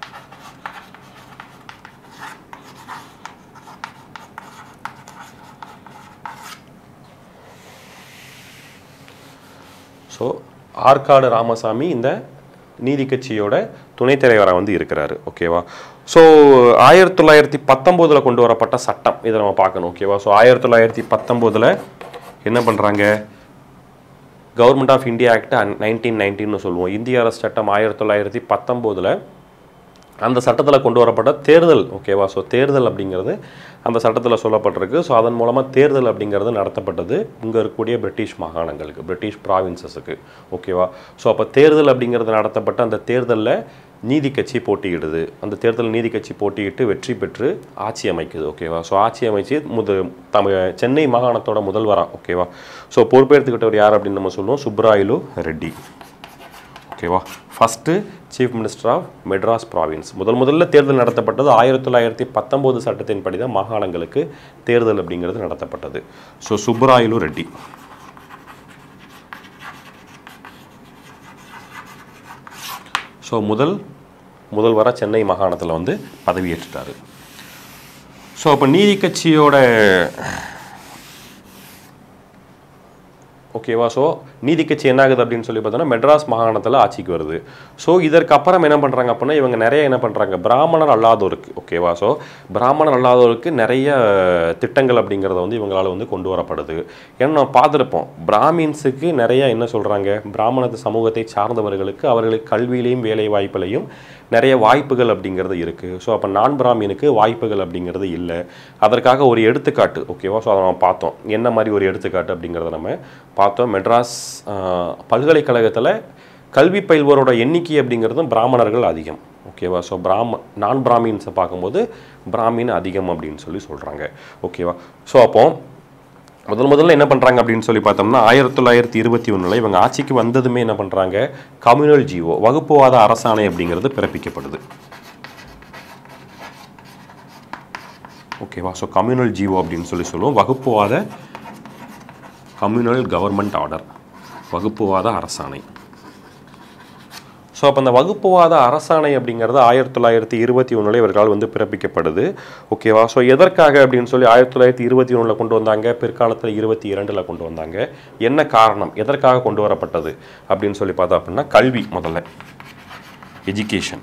ஸோ ஆற்காடு ராமசாமி இந்த நீதி கட்சியோட துணைத் தலைவராக வந்து இருக்கிறாரு ஓகேவா ஸோ ஆயிரத்தி தொள்ளாயிரத்தி பத்தொம்போதில் கொண்டு வரப்பட்ட சட்டம் இதை நம்ம பார்க்கணும் ஓகேவா ஸோ ஆயிரத்தி தொள்ளாயிரத்தி பத்தொம்போதில் என்ன பண்ணுறாங்க government of India act nineteen நைன்டீன்னு சொல்லுவோம் இந்திய அரசு சட்டம் ஆயிரத்தி தொள்ளாயிரத்தி பத்தொம்போதில் அந்த சட்டத்தில் கொண்டு வரப்பட்ட தேர்தல் ஓகேவா ஸோ தேர்தல் அப்படிங்கிறது அந்த சட்டத்தில் சொல்லப்பட்டிருக்கு ஸோ அதன் மூலமாக தேர்தல் அப்படிங்கிறது நடத்தப்பட்டது இங்கே இருக்கக்கூடிய பிரிட்டிஷ் மாகாணங்களுக்கு பிரிட்டிஷ் ப்ராவின்சஸுக்கு ஓகேவா ஸோ அப்போ தேர்தல் அப்படிங்கிறது நடத்தப்பட்ட அந்த தேர்தலில் நீதி கட்சி போட்டியிடுது அந்த தேர்தல் நீதி கட்சி போட்டியிட்டு வெற்றி பெற்று ஆட்சி அமைக்குது ஓகேவா ஸோ ஆட்சி அமைச்சு முத தமிழ் சென்னை மாகாணத்தோட முதல்வராக ஓகேவா ஸோ பொறுப்பேற்றுக்கிட்டவர் யார் அப்படின்னு நம்ம சொல்லுவோம் சுப்ராயலு ரெட்டி ஓகேவா first chief minister of Madras province முதல் முதல்ல தேர்தல் நடத்தப்பட்டது ஆயிரத்தி தொள்ளாயிரத்தி பத்தொம்போது சட்டத்தின்படி தான் மாகாணங்களுக்கு தேர்தல் அப்படிங்கிறது நடத்தப்பட்டது ஸோ சுப்பராயலு ரெட்டி ஸோ முதல் முதல்வராக சென்னை மாகாணத்தில் வந்து பதவியேற்றுட்டாரு ஸோ அப்போ நீதி கட்சியோட ஓகேவா ஸோ நீதி கட்சி என்ன ஆகுது அப்படின்னு சொல்லி பார்த்தோன்னா மெட்ராஸ் மாகாணத்தில் ஆட்சிக்கு வருது ஸோ இதற்கு அப்புறம் என்ன பண்ணுறாங்க அப்படின்னா இவங்க நிறைய என்ன பண்ணுறாங்க பிராமணர் அல்லாதோருக்கு ஓகேவா ஸோ பிராமணர் அல்லாதோருக்கு நிறைய திட்டங்கள் அப்படிங்கிறத வந்து இவங்களால வந்து கொண்டு வரப்படுது ஏன்னா நம்ம பார்த்துருப்போம் பிராமின்ஸுக்கு நிறைய என்ன சொல்கிறாங்க பிராமண சமூகத்தை சார்ந்தவர்களுக்கு அவர்களுக்கு கல்வியிலையும் வேலை வாய்ப்புலையும் நிறைய வாய்ப்புகள் அப்படிங்கிறது இருக்குது ஸோ அப்போ நான் பிராமினுக்கு வாய்ப்புகள் அப்படிங்கிறது இல்லை அதற்காக ஒரு எடுத்துக்காட்டு ஓகேவா ஸோ அதை நம்ம பார்த்தோம் என்ன மாதிரி ஒரு எடுத்துக்காட்டு அப்படிங்கிறத நம்ம பார்த்தோம் மெட்ராஸ் ஆஹ், பல்கலைக்கழகத்தில் கல்வி பயில்வோரோட எண்ணிக்கை அப்படிங்கிறதும் பிராமணர்கள் அதிகம் ஓகேவா ஸோ பிராம நான் பிராமின்ஸை பார்க்கும்போது பிராமின் அதிகம் அப்படின்னு சொல்லி சொல்கிறாங்க ஓகேவா ஸோ அப்போ முதல் முதல்ல என்ன பண்ணுறாங்க அப்படின்னு சொல்லி பார்த்தோம்னா ஆயிரத்தி தொள்ளாயிரத்தி இருபத்தி ஒன்றில் இவங்க ஆட்சிக்கு வந்ததுமே என்ன பண்ணுறாங்க கம்யூனல் ஜீவோ வகுப்புவாத அரசாணை அப்படிங்கிறது பிறப்பிக்கப்படுது ஓகேவா ஸோ கம்யூனல் ஜீவோ அப்படின்னு சொல்லி சொல்லுவோம் வகுப்புவாத கம்யூனல் கவர்மெண்ட் ஆர்டர் வகுப்புவாத அரசாணை ஸோ அப்போ அந்த வகுப்புவாத அரசாணை அப்படிங்கிறது ஆயிரத்தி தொள்ளாயிரத்தி இருபத்தி ஒன்றில் இவர்களால் வந்து பிறப்பிக்கப்படுது ஓகேவா ஸோ எதற்காக அப்படின்னு சொல்லி ஆயிரத்தி தொள்ளாயிரத்தி இருபத்தி ஒன்றில் கொண்டு வந்தாங்க பிற்காலத்தில் இருபத்தி இரண்டில் கொண்டு வந்தாங்க என்ன காரணம் எதற்காக கொண்டு வரப்பட்டது அப்படின்னு சொல்லி பார்த்தா அப்படின்னா கல்வி முதல்ல எஜுகேஷன்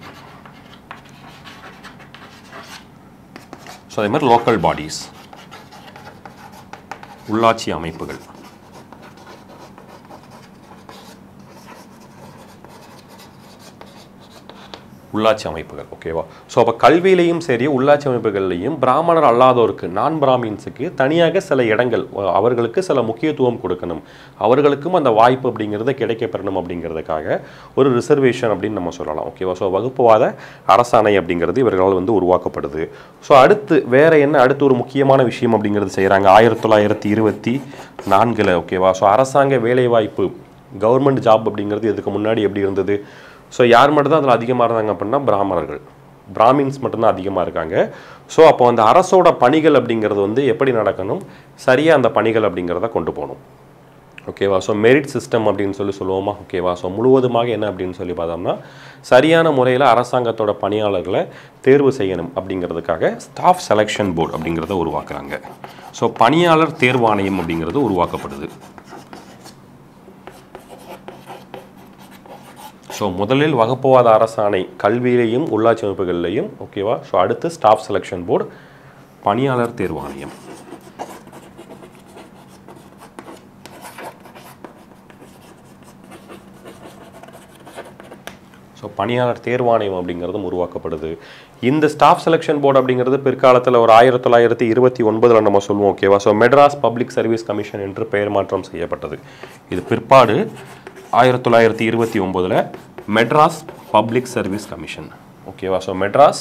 ஸோ அதே மாதிரி லோக்கல் பாடிஸ் உள்ளாட்சி அமைப்புகள் உள்ளாட்சி அமைப்புகள் ஓகேவா ஸோ அப்போ கல்வியிலையும் சரி உள்ளாட்சி அமைப்புகள்லையும் பிராமணர் அல்லாதோருக்கு நான் பிராமின்ஸுக்கு தனியாக சில இடங்கள் அஹ், அவர்களுக்கு சில முக்கியத்துவம் கொடுக்கணும் அவர்களுக்கும் அந்த வாய்ப்பு அப்படிங்கிறது கிடைக்க பெறணும் அப்படிங்கிறதுக்காக ஒரு ரிசர்வேஷன் அப்படின்னு நம்ம சொல்லலாம் ஓகேவா ஸோ வகுப்புவாத அரசாணை அப்படிங்கிறது இவர்களால் வந்து உருவாக்கப்படுது ஸோ அடுத்து வேற என்ன அடுத்து ஒரு முக்கியமான விஷயம் அப்படிங்கிறது செய்கிறாங்க ஆயிரத்தி தொள்ளாயிரத்தி இருபத்தி நான்கில் ஓகேவா ஸோ அரசாங்க வேலைவாய்ப்பு கவர்மெண்ட் ஜாப் அப்படிங்கிறது இதுக்கு முன்னாடி எப்படி இருந்தது ஸோ யார் மட்டும்தான் அதில் அதிகமாக இருந்தாங்க அப்படின்னா பிராமணர்கள் பிராமின்ஸ் மட்டும்தான் அதிகமாக இருக்காங்க ஸோ அப்போ அந்த அரசோட பணிகள் அப்படிங்கிறது வந்து எப்படி நடக்கணும் சரியாக அந்த பணிகள் அப்படிங்கிறத கொண்டு போகணும் ஓகேவா ஸோ மெரிட் சிஸ்டம் அப்படின்னு சொல்லி சொல்லுவோமா ஓகேவா ஸோ முழுவதுமாக என்ன அப்படின்னு சொல்லி பார்த்தோம்னா சரியான முறையில் அரசாங்கத்தோட பணியாளர்களை தேர்வு செய்யணும் அப்படிங்கிறதுக்காக ஸ்டாஃப் செலெக்ஷன் போர்டு அப்படிங்கிறத உருவாக்குறாங்க ஸோ பணியாளர் தேர்வாணையம் அப்படிங்கிறது உருவாக்கப்படுது ஸோ முதலில் வகுப்புவாத அரசாணை கல்வியிலையும் உள்ளாட்சி அமைப்புகள்லையும் ஓகேவா ஸோ அடுத்து ஸ்டாஃப் செலெக்ஷன் போர்டு பணியாளர் தேர்வாணையம் ஸோ ஸோ பணியாளர் தேர்வாணையம் அப்படிங்கிறதும் உருவாக்கப்படுது இந்த ஸ்டாஃப் செலெக்ஷன் போர்டு அப்படிங்கிறது பிற்காலத்தில் ஒரு ஆயிரத்தி தொள்ளாயிரத்தி இருபத்தி ஒன்பதில் நம்ம சொல்லுவோம் ஓகேவா so Madras public service commission என்று பெயர் மாற்றம் செய்யப்பட்டது இது பிற்பாடு ஆயிரத்தி தொள்ளாயிரத்தி இருபத்தி ஒம்போதில் மெட்ராஸ் பப்ளிக் சர்வீஸ் கமிஷன் ஓகேவா ஸோ மெட்ராஸ்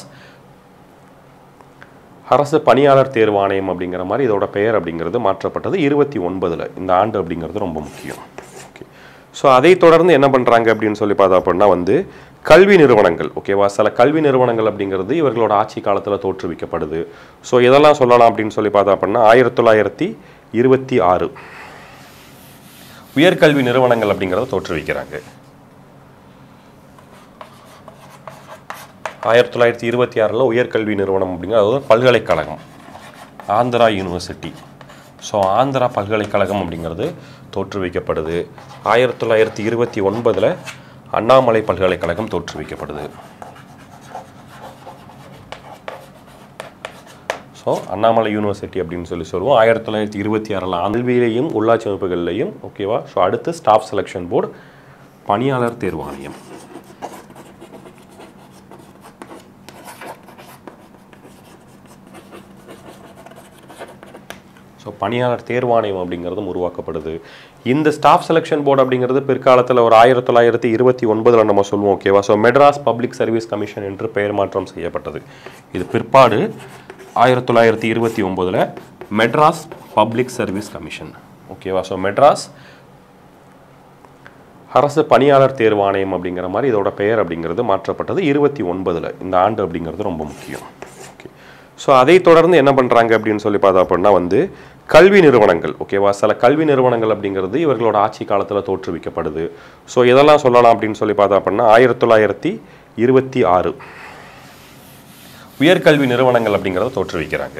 அரசு பணியாளர் தேர்வாணையம் அப்படிங்கிற மாதிரி இதோட பெயர் அப்படிங்கிறது மாற்றப்பட்டது இருபத்தி ஒன்பதில் இந்த ஆண்டு அப்படிங்கிறது ரொம்ப முக்கியம் ஓகே ஸோ அதை தொடர்ந்து என்ன பண்ணுறாங்க அப்படின்னு சொல்லி பார்த்தா அப்படின்னா வந்து கல்வி நிறுவனங்கள் ஓகேவா சில கல்வி நிறுவனங்கள் அப்படிங்கிறது இவர்களோட ஆட்சி காலத்தில் தோற்றுவிக்கப்படுது ஸோ இதெல்லாம் சொல்லலாம் அப்படின்னு சொல்லி பார்த்தா அப்படின்னா ஆயிரத்தி தொள்ளாயிரத்தி இருபத்தி ஆறு உயர்கல்வி நிறுவனங்கள் அப்படிங்கிறத தோற்றுவிக்கிறாங்க ஆயிரத்தி தொள்ளாயிரத்தி இருபத்தி ஆறில் உயர்கல்வி நிறுவனம் அப்படிங்கிறது அதாவது பல்கலைக்கழகம் ஆந்திரா யூனிவர்சிட்டி ஸோ ஆந்திரா பல்கலைக்கழகம் அப்படிங்கிறது தோற்றுவிக்கப்படுது ஆயிரத்தி தொள்ளாயிரத்தி இருபத்தி ஒன்பதில் அண்ணாமலை பல்கலைக்கழகம் தோற்றுவிக்கப்படுது ஸோ அண்ணாமலை யூனிவர்சிட்டி அப்படின்னு சொல்லி சொல்லுவோம் ஆயிரத்தி தொள்ளாயிரத்தி இருபத்தி ஆறில் கல்வியிலையும் உள்ளாட்சி அமைப்புகள்லையும் ஓகேவா ஸோ அடுத்து ஸ்டாஃப் செலெக்ஷன் போர்டு பணியாளர் தேர்வாணையம் ஸோ பணியாளர் தேர்வாணையம் அப்படிங்கிறதும் உருவாக்கப்படுது இந்த ஸ்டாஃப் செலெக்ஷன் போர்டு அப்படிங்கிறது பிற்காலத்தில் ஒரு ஆயிரத்தி தொள்ளாயிரத்தி இருபத்தி ஒன்பதில் நம்ம சொல்லுவோம் ஓகேவா so Madras public service commission என்று பெயர் மாற்றம் செய்யப்பட்டது இது பிற்பாடு ஆயிரத்தி தொள்ளாயிரத்தி இருபத்தி ஒம்போதில் மெட்ராஸ் பப்ளிக் சர்வீஸ் கமிஷன் ஓகேவா ஸோ மெட்ராஸ் அரசு பணியாளர் தேர்வாணையம் அப்படிங்கிற மாதிரி இதோட பெயர் அப்படிங்கிறது மாற்றப்பட்டது இருபத்தி ஒன்பதில் இந்த ஆண்டு அப்படிங்கிறது ரொம்ப முக்கியம் ஓகே ஸோ அதை தொடர்ந்து என்ன பண்ணுறாங்க அப்படின்னு சொல்லி பார்த்தா அப்படின்னா வந்து கல்வி நிறுவனங்கள் ஓகேவா சில கல்வி நிறுவனங்கள் அப்படிங்கிறது இவர்களோட ஆட்சி காலத்தில் தோற்றுவிக்கப்படுது ஸோ இதெல்லாம் சொல்லலாம் அப்படின்னு சொல்லி பார்த்தா அப்படின்னா ஆயிரத்தி தொள்ளாயிரத்தி இருபத்தி ஆறு உயர்கல்வி நிறுவனங்கள் அப்படிங்கிறத தோற்றுவிக்கிறாங்க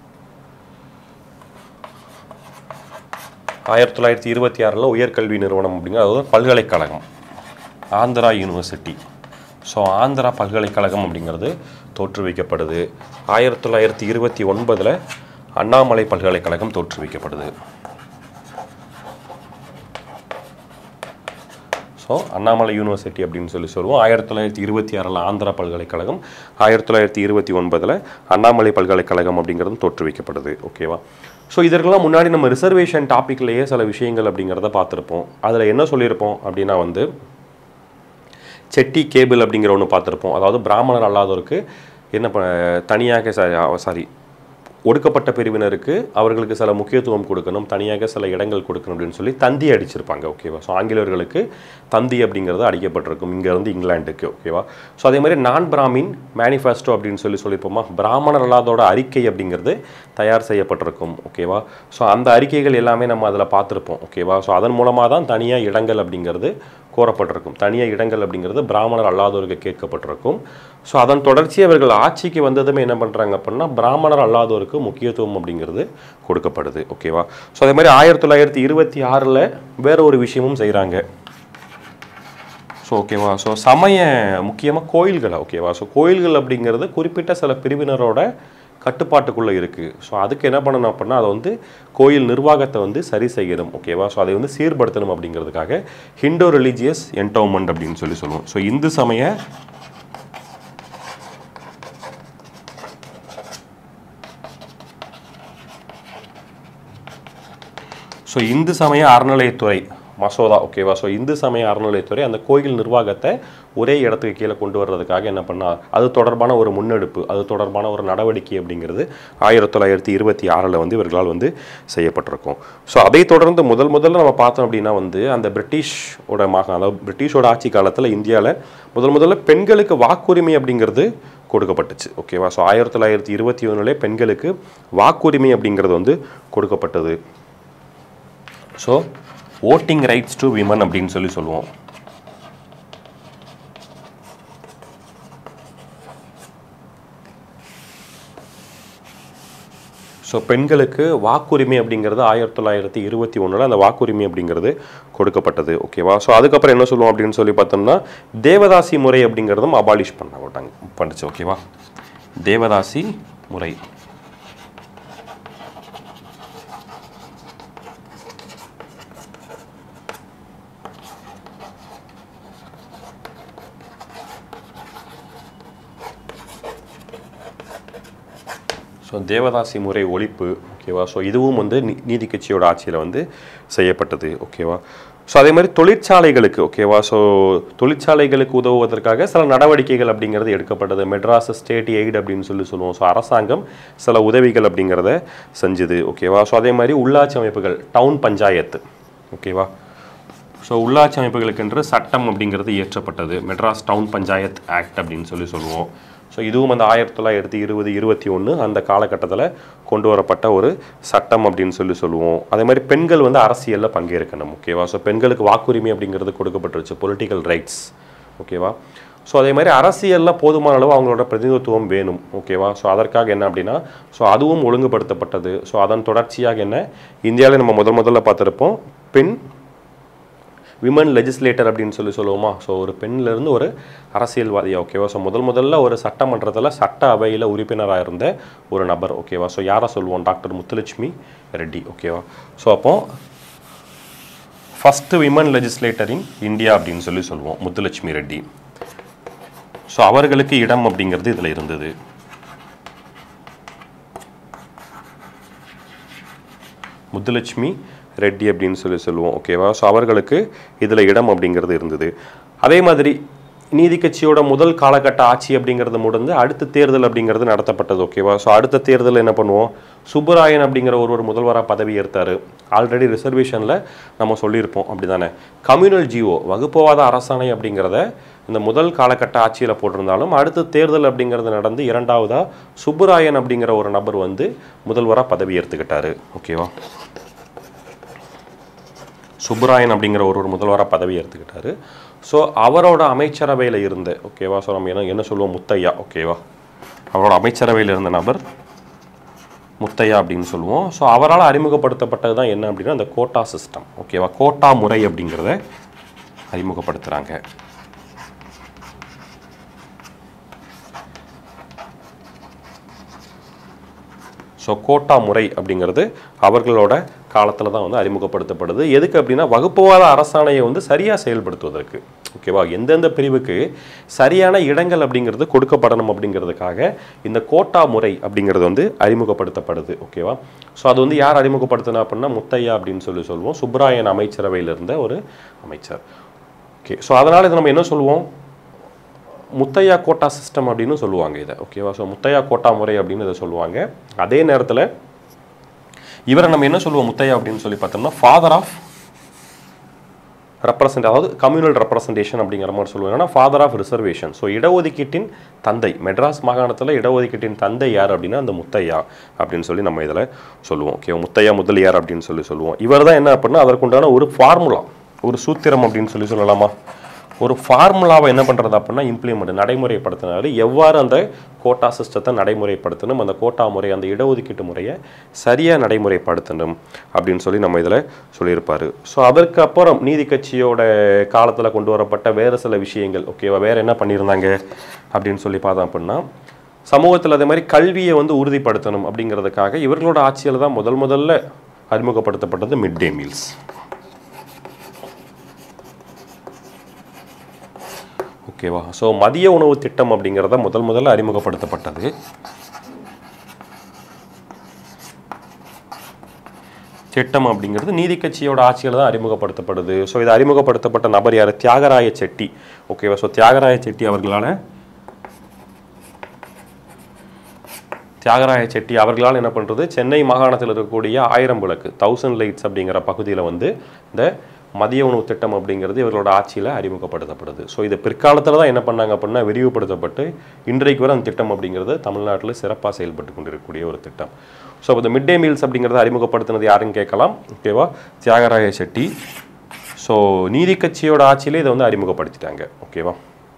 ஆயிரத்தி தொள்ளாயிரத்தி இருபத்தி ஆறில் உயர்கல்வி நிறுவனம் அப்படிங்கிறது அதாவது பல்கலைக்கழகம் ஆந்திரா யூனிவர்சிட்டி ஸோ ஆந்திரா பல்கலைக்கழகம் அப்படிங்கிறது தோற்றுவிக்கப்படுது ஆயிரத்தி தொள்ளாயிரத்தி இருபத்தி ஒன்பதில் அண்ணாமலை பல்கலைக்கழகம் தோற்றுவிக்கப்படுது ஸோ அண்ணாமலை யூனிவர்சிட்டி அப்படின்னு சொல்லி சொல்லுவோம் ஆயிரத்தி தொள்ளாயிரத்தி இருபத்தி ஆறில் ஆந்திரா பல்கலைக்கழகம் ஆயிரத்தி தொள்ளாயிரத்தி இருபத்தி ஒன்பதில் அண்ணாமலை பல்கலைக்கழகம் அப்படிங்கிறதும் தோற்றுவிக்கப்படுது ஓகேவா ஸோ இதற்கெல்லாம் முன்னாடி நம்ம ரிசர்வேஷன் டாப்பிக்லேயே சில விஷயங்கள் அப்படிங்கிறத பார்த்துருப்போம் அதில் என்ன சொல்லியிருப்போம் அப்படின்னா வந்து செட்டி கேபிள் அப்படிங்கிற ஒன்று பார்த்துருப்போம் அதாவது பிராமணர் அல்லாதோருக்கு என்ன ப தனியாக சாரி ஒடுக்கப்பட்ட பிரிவினருக்கு அவர்களுக்கு சில முக்கியத்துவம் கொடுக்கணும் தனியாக சில இடங்கள் கொடுக்கணும் அப்படின்னு சொல்லி தந்தி அடிச்சிருப்பாங்க ஓகேவா ஸோ ஆங்கிலேயர்களுக்கு தந்தி அப்படிங்கிறது அடிக்கப்பட்டிருக்கும் இங்கேருந்து இங்கிலாந்துக்கு ஓகேவா ஸோ அதே மாதிரி நான் பிராமின் மேனிஃபெஸ்டோ அப்படின்னு சொல்லி சொல்லியிருப்போமா பிராமணர் அல்லாதோட அறிக்கை அப்படிங்கிறது தயார் செய்யப்பட்டிருக்கும் ஓகேவா ஸோ அந்த அறிக்கைகள் எல்லாமே நம்ம அதில் பார்த்துருப்போம் ஓகேவா ஸோ அதன் மூலமாக தான் தனியாக இடங்கள் அப்படிங்கிறது கோரப்பட்டிருக்கும் தனியாக இடங்கள் அப்படிங்கிறது பிராமணர் அல்லாதோருக்கு கேட்கப்பட்டிருக்கும் ஸோ அதன் தொடர்ச்சி அவர்கள் ஆட்சிக்கு வந்ததுமே என்ன பண்ணுறாங்க அப்படின்னா பிராமணர் அல்லாதோருக்கு முக்கியத்துவம் அப்படிங்கிறது கொடுக்கப்படுது ஓகேவா ஸோ அதே மாதிரி ஆயிரத்தி தொள்ளாயிரத்தி இருபத்தி ஆறில் வேற ஒரு விஷயமும் செய்கிறாங்க ஸோ ஓகேவா ஸோ சமய முக்கியமாக கோயில்களை ஓகேவா ஸோ கோயில்கள் அப்படிங்கிறது குறிப்பிட்ட சில பிரிவினரோட கட்டுப்பாட்டுக்குள்ளே இருக்குது ஸோ அதுக்கு என்ன பண்ணணும் அப்படின்னா அதை வந்து கோயில் நிர்வாகத்தை வந்து சரி செய்யணும் ஓகேவா ஸோ அதை வந்து சீர்படுத்தணும் அப்படிங்கிறதுக்காக ஹிண்டோ ரிலீஜியஸ் என்டோமெண்ட் அப்படின்னு சொல்லி சொல்லுவோம் ஸோ இந்து சமய ஸோ இந்து சமய அறநிலையத்துறை மசோதா ஓகேவா ஸோ இந்து சமய அறநிலையத்துறை அந்த கோயில் நிர்வாகத்தை ஒரே இடத்துக்கு கீழே கொண்டு வர்றதுக்காக என்ன பண்ணா அது தொடர்பான ஒரு முன்னெடுப்பு அது தொடர்பான ஒரு நடவடிக்கை அப்படிங்கிறது ஆயிரத்தி தொள்ளாயிரத்தி இருபத்தி ஆறில் வந்து இவர்களால் வந்து செய்யப்பட்டிருக்கும் ஸோ அதை தொடர்ந்து முதல் முதல்ல நம்ம பார்த்தோம் அப்படின்னா வந்து அந்த பிரிட்டிஷோட மாக அதாவது பிரிட்டிஷோட ஆட்சி காலத்தில் இந்தியாவில் முதல் முதல்ல பெண்களுக்கு வாக்குரிமை அப்படிங்கிறது கொடுக்கப்பட்டுச்சு ஓகேவா ஸோ ஆயிரத்தி தொள்ளாயிரத்தி இருபத்தி ஒன்றுலே பெண்களுக்கு வாக்குரிமை அப்படிங்கிறது வந்து கொடுக்கப்பட்டது so voting rights to women அப்படின்னு சொல்லி சொல்லுவோம் ஸோ பெண்களுக்கு வாக்குரிமை அப்படிங்கிறது ஆயிரத்தி தொள்ளாயிரத்தி இருபத்தி ஒன்றில் அந்த வாக்குரிமை அப்படிங்கிறது கொடுக்கப்பட்டது ஓகேவா ஸோ அதுக்கப்புறம் என்ன சொல்லுவோம் அப்படின்னு சொல்லி பார்த்தோம்னா தேவதாசி முறை அப்படிங்கிறதும் அபாலிஷ் பண்ண விட்டாங்க பண்ணுச்சு ஓகேவா தேவதாசி முறை ஸோ தேவதாசி முறை ஒழிப்பு ஓகேவா ஸோ இதுவும் வந்து நீ- நீதி கட்சியோட ஆட்சியில் வந்து செய்யப்பட்டது ஓகேவா ஸோ அதே மாதிரி தொழிற்சாலைகளுக்கு ஓகேவா ஸோ தொழிற்சாலைகளுக்கு உதவுவதற்காக சில நடவடிக்கைகள் அப்படிங்கிறது எடுக்கப்பட்டது மெட்ராஸ் ஸ்டேட் எய்ட் அப்படின்னு சொல்லி சொல்லுவோம் ஸோ அரசாங்கம் சில உதவிகள் அப்படிங்கிறத செஞ்சுது ஓகேவா ஸோ அதே மாதிரி உள்ளாட்சி அமைப்புகள் டவுன் பஞ்சாயத்து ஓகேவா ஸோ உள்ளாட்சி அமைப்புகளுக்கென்று சட்டம் அப்படிங்கிறது இயற்றப்பட்டது மெட்ராஸ் டவுன் பஞ்சாயத் ஆக்ட் அப்படின்னு சொல்லி சொல்லுவோம் ஸோ இதுவும் அந்த ஆயிரத்தி தொள்ளாயிரத்தி இருபது இருபத்தி ஒன்று அந்த காலகட்டத்தில் கொண்டு வரப்பட்ட ஒரு சட்டம் அப்படின்னு சொல்லி சொல்லுவோம் அதே மாதிரி பெண்கள் வந்து அரசியலில் பங்கேற்கணும் ஓகேவா ஸோ பெண்களுக்கு வாக்குரிமை அப்படிங்கிறது கொடுக்கப்பட்டுருச்சு பொலிட்டிக்கல் ரைட்ஸ் ஓகேவா ஸோ அதே மாதிரி அரசியலில் போதுமான அளவு அவங்களோட பிரதிநிதித்துவம் வேணும் ஓகேவா ஸோ அதற்காக என்ன அப்படின்னா ஸோ அதுவும் ஒழுங்குபடுத்தப்பட்டது ஸோ அதன் தொடர்ச்சியாக என்ன இந்தியாவில் நம்ம முதல் முதல்ல பார்த்துருப்போம் பெண் விமன் லெஜிஸ்லேட்டர் அப்படின்னு சொல்லி சொல்லுவோமா ஸோ ஒரு பெண்ல இருந்து ஒரு அரசியல்வாதியா ஓகேவா ஸோ முதல் முதல்ல ஒரு சட்டமன்றத்தில் சட்ட அவையில் உறுப்பினராக இருந்த ஒரு நபர் ஓகேவா ஸோ யாரை சொல்லுவோம் டாக்டர் முத்துலட்சுமி ரெட்டி ஓகேவா ஸோ அப்போ first women legislator in India அப்படின்னு சொல்லி சொல்லுவோம் முத்துலட்சுமி ரெட்டி ஸோ அவர்களுக்கு இடம் அப்படிங்கிறது இதில் இருந்தது முத்துலட்சுமி ரெட்டி அப்படின்னு சொல்லி சொல்லுவோம் ஓகேவா ஸோ அவர்களுக்கு இதில் இடம் அப்படிங்கிறது இருந்தது அதே மாதிரி நீதி கட்சியோட முதல் காலகட்ட ஆட்சி அப்படிங்கிறது முடிந்து அடுத்த தேர்தல் அப்படிங்கிறது நடத்தப்பட்டது ஓகேவா ஸோ அடுத்த தேர்தல் என்ன பண்ணுவோம் சுப்பராயன் அப்படிங்கிற ஒருவர் முதல்வராக பதவி ஏற்றார் ஆல்ரெடி ரிசர்வேஷனில் நம்ம சொல்லியிருப்போம் அப்படி தானே கம்யூனல் ஜிஓ வகுப்புவாத அரசாணை அப்படிங்கிறத இந்த முதல் காலகட்ட ஆட்சியில் போட்டிருந்தாலும் அடுத்த தேர்தல் அப்படிங்கிறது நடந்து இரண்டாவதாக சுப்புராயன் அப்படிங்கிற ஒரு நபர் வந்து முதல்வராக பதவி ஏற்றுக்கிட்டாரு ஓகேவா சுப்புராயன் அப்படிங்கிற ஒரு ஒரு முதல்வராக பதவி ஏற்றுக்கிட்டாரு ஸோ அவரோட அமைச்சரவையில் இருந்த ஓகேவா ஸோ நம்ம என்ன என்ன சொல்லுவோம் முத்தையா ஓகேவா அவரோட அமைச்சரவையில் இருந்த நபர் முத்தையா அப்படின்னு சொல்லுவோம் ஸோ அவரால் அறிமுகப்படுத்தப்பட்டது தான் என்ன அப்படின்னா அந்த கோட்டா சிஸ்டம் ஓகேவா கோட்டா முறை அப்படிங்கிறத அறிமுகப்படுத்துகிறாங்க ஸோ கோட்டா முறை அப்படிங்கிறது அவர்களோட காலத்தில் தான் வந்து அறிமுகப்படுத்தப்படுது எதுக்கு அப்படின்னா வகுப்புவாத அரசாணையை வந்து சரியாக செயல்படுத்துவதற்கு ஓகேவா எந்தெந்த பிரிவுக்கு சரியான இடங்கள் அப்படிங்கிறது கொடுக்கப்படணும் அப்படிங்கிறதுக்காக இந்த கோட்டா முறை அப்படிங்கிறது வந்து அறிமுகப்படுத்தப்படுது ஓகேவா ஸோ அது வந்து யார் அறிமுகப்படுத்தினா அப்படின்னா முத்தையா அப்படின்னு சொல்லி சொல்லுவோம் சுப்ராயன் அமைச்சரவையில் இருந்த ஒரு அமைச்சர் ஓகே ஸோ அதனால் இது நம்ம என்ன சொல்லுவோம் முத்தையா கோட்டா சிஸ்டம் அப்படின்னு சொல்லுவாங்க இதை ஓகேவா ஸோ முத்தையா கோட்டா முறை அப்படின்னு இதை சொல்லுவாங்க அதே நேரத்தில் இவரை நம்ம என்ன சொல்லுவோம் முத்தையா அப்படின்னு சொல்லி பார்த்தோம்னா ஃபாதர் ஆஃப் ரெப்ரசன்ட் அதாவது கம்யூனல் ரெப்ரசன்டேஷன் அப்படிங்கிற மாதிரி சொல்லுவாங்க ஏன்னா ஃபாதர் ஆஃப் ரிசர்வேஷன் ஸோ இடஒதுக்கீட்டின் தந்தை மெட்ராஸ் மாகாணத்தில் இடஒதுக்கீட்டின் தந்தை யார் அப்படின்னா அந்த முத்தையா அப்படின்னு சொல்லி நம்ம இதில் சொல்லுவோம் ஓகே முத்தையா முதலியார் அப்படின்னு சொல்லி சொல்லுவோம் இவர் தான் என்ன அப்படின்னா அதற்குண்டான ஒரு ஃபார்முலா ஒரு சூத்திரம் அப்படின்னு சொல்லி சொல்லலாமா ஒரு ஃபார்முலாவை என்ன பண்ணுறது அப்படின்னா இம்ப்ளிமெண்ட் நடைமுறைப்படுத்தினாரு எவ்வாறு அந்த கோட்டா சிஸ்டத்தை நடைமுறைப்படுத்தணும் அந்த கோட்டா முறை அந்த இடஒதுக்கீட்டு முறையை சரியாக நடைமுறைப்படுத்தணும் அப்படின்னு சொல்லி நம்ம இதில் சொல்லியிருப்பார் ஸோ அதற்கு அப்புறம் நீதி கட்சியோட காலத்தில் கொண்டு வரப்பட்ட வேறு சில விஷயங்கள் ஓகேவா வேறு என்ன பண்ணியிருந்தாங்க அப்படின்னு சொல்லி பார்த்தோம் அப்படின்னா சமூகத்தில் அதே மாதிரி கல்வியை வந்து உறுதிப்படுத்தணும் அப்படிங்கிறதுக்காக இவர்களோட ஆட்சியில் தான் முதல் முதல்ல அறிமுகப்படுத்தப்பட்டது மிட் டே மீல்ஸ் ஓகேவா ஸோ மதிய உணவு திட்டம் அப்படிங்கிறத முதல் முதல்ல அறிமுகப்படுத்தப்பட்டது திட்டம் அப்படிங்கிறது நீதி கட்சியோட ஆட்சியில் தான் அறிமுகப்படுத்தப்படுது ஸோ இது அறிமுகப்படுத்தப்பட்ட நபர் யார் தியாகராய செட்டி ஓகேவா ஸோ தியாகராய செட்டி அவர்களால் தியாகராய செட்டி அவர்களால் என்ன பண்ணுறது சென்னை மாகாணத்தில் இருக்கக்கூடிய ஆயிரம் விளக்கு தௌசண்ட் லைட்ஸ் அப்படிங்கிற பகுதியில் வந்து இந்த மதிய உணவு திட்டம் அப்படிங்கிறது இவர்களோட ஆட்சியில் அறிமுகப்படுத்தப்படுது ஸோ இது பிற்காலத்தில் தான் என்ன பண்ணாங்க அப்படின்னா விரிவுபடுத்தப்பட்டு இன்றைக்கு வரை அந்த திட்டம் அப்படிங்கிறது தமிழ்நாட்டில் சிறப்பாக செயல்பட்டு கொண்டிருக்கக்கூடிய ஒரு திட்டம் ஸோ இந்த மிட் டே மீல்ஸ் அப்படிங்கிறத அறிமுகப்படுத்தினது யாருன்னு கேட்கலாம் ஓகேவா தியாகராய செட்டி ஸோ நீதி கட்சியோட ஆட்சியிலே இதை வந்து அறிமுகப்படுத்திட்டாங்க ஓகேவா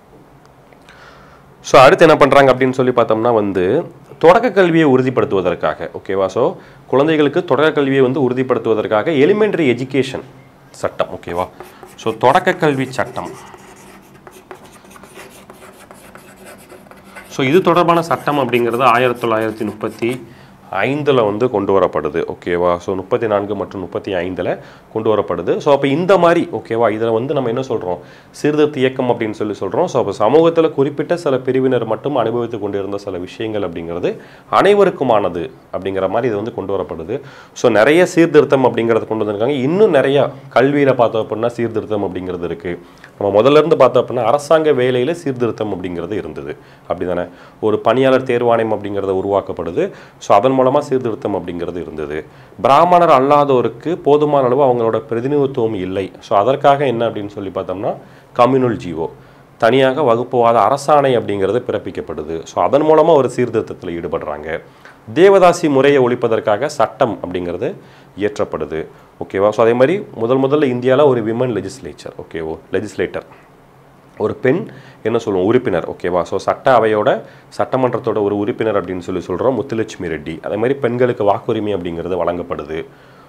ஸோ அடுத்து என்ன பண்ணுறாங்க அப்படின்னு சொல்லி பார்த்தோம்னா வந்து தொடக்க கல்வியை உறுதிப்படுத்துவதற்காக ஓகேவா ஸோ குழந்தைகளுக்கு தொடக்க கல்வியை வந்து உறுதிப்படுத்துவதற்காக எலிமெண்டரி எஜுகேஷன் சட்டம் ஓகேவா ஸோ தொடக்க கல்வி சட்டம் ஸோ இது தொடர்பான சட்டம் அப்படிங்கிறது ஆயிரத்தி தொள்ளாயிரத்தி முப்பத்தி ஐந்தில் வந்து கொண்டு வரப்படுது ஓகேவா ஸோ முப்பத்தி நான்கு மற்றும் முப்பத்தி ஐந்தில் கொண்டு வரப்படுது ஸோ அப்போ இந்த மாதிரி ஓகேவா இதில் வந்து நம்ம என்ன சொல்கிறோம் சீர்திருத்த இயக்கம் அப்படின்னு சொல்லி சொல்கிறோம் ஸோ அப்போ சமூகத்தில் குறிப்பிட்ட சில பிரிவினர் மட்டும் அனுபவித்து கொண்டிருந்த சில விஷயங்கள் அப்படிங்கிறது அனைவருக்குமானது அப்படிங்கிற மாதிரி இது வந்து கொண்டு வரப்படுது ஸோ நிறைய சீர்திருத்தம் அப்படிங்கிறத கொண்டு வந்திருக்காங்க இன்னும் நிறைய கல்வியில் பார்த்தோம் அப்படின்னா சீர்திருத்தம் அப்படிங்கிறது இருக்குது நம்ம முதல்ல இருந்து பார்த்தோம் அப்படின்னா அரசாங்க வேலையில் சீர்திருத்தம் அப்படிங்கிறது இருந்தது அப்படிதானே ஒரு பணியாளர் தேர்வாணையம் அப்படிங்கிறது உருவாக்கப்படுது ஸோ அதன் மூலமாக சீர்திருத்தம் அப்படிங்கிறது இருந்தது பிராமணர் அல்லாதோருக்கு போதுமான அளவு அவங்களோட பிரதிநிதித்துவம் இல்லை ஸோ அதற்காக என்ன அப்படின்னு சொல்லி பார்த்தோம்னா கம்யூனல் ஜீவோ தனியாக வகுப்புவாத அரசாணை அப்படிங்கிறது பிறப்பிக்கப்படுது ஸோ அதன் மூலமாக ஒரு சீர்திருத்தத்தில் ஈடுபடுறாங்க தேவதாசி முறையை ஒழிப்பதற்காக சட்டம் அப்படிங்கிறது இயற்றப்படுது ஓகேவா ஸோ அதே மாதிரி முதல் முதல்ல இந்தியாவில் ஒரு விமன் லெஜிஸ்லேச்சர் ஓகேவோ லெஜிஸ்லேட்டர் ஒரு பெண் என்ன சொல்லுவோம் உறுப்பினர் ஓகேவா ஸோ சட்ட அவையோட சட்டமன்றத்தோட ஒரு உறுப்பினர் அப்படின்னு சொல்லி சொல்கிறோம் முத்துலட்சுமி ரெட்டி அதே மாதிரி பெண்களுக்கு வாக்குரிமை அப்படிங்கிறது வழங்கப்படுது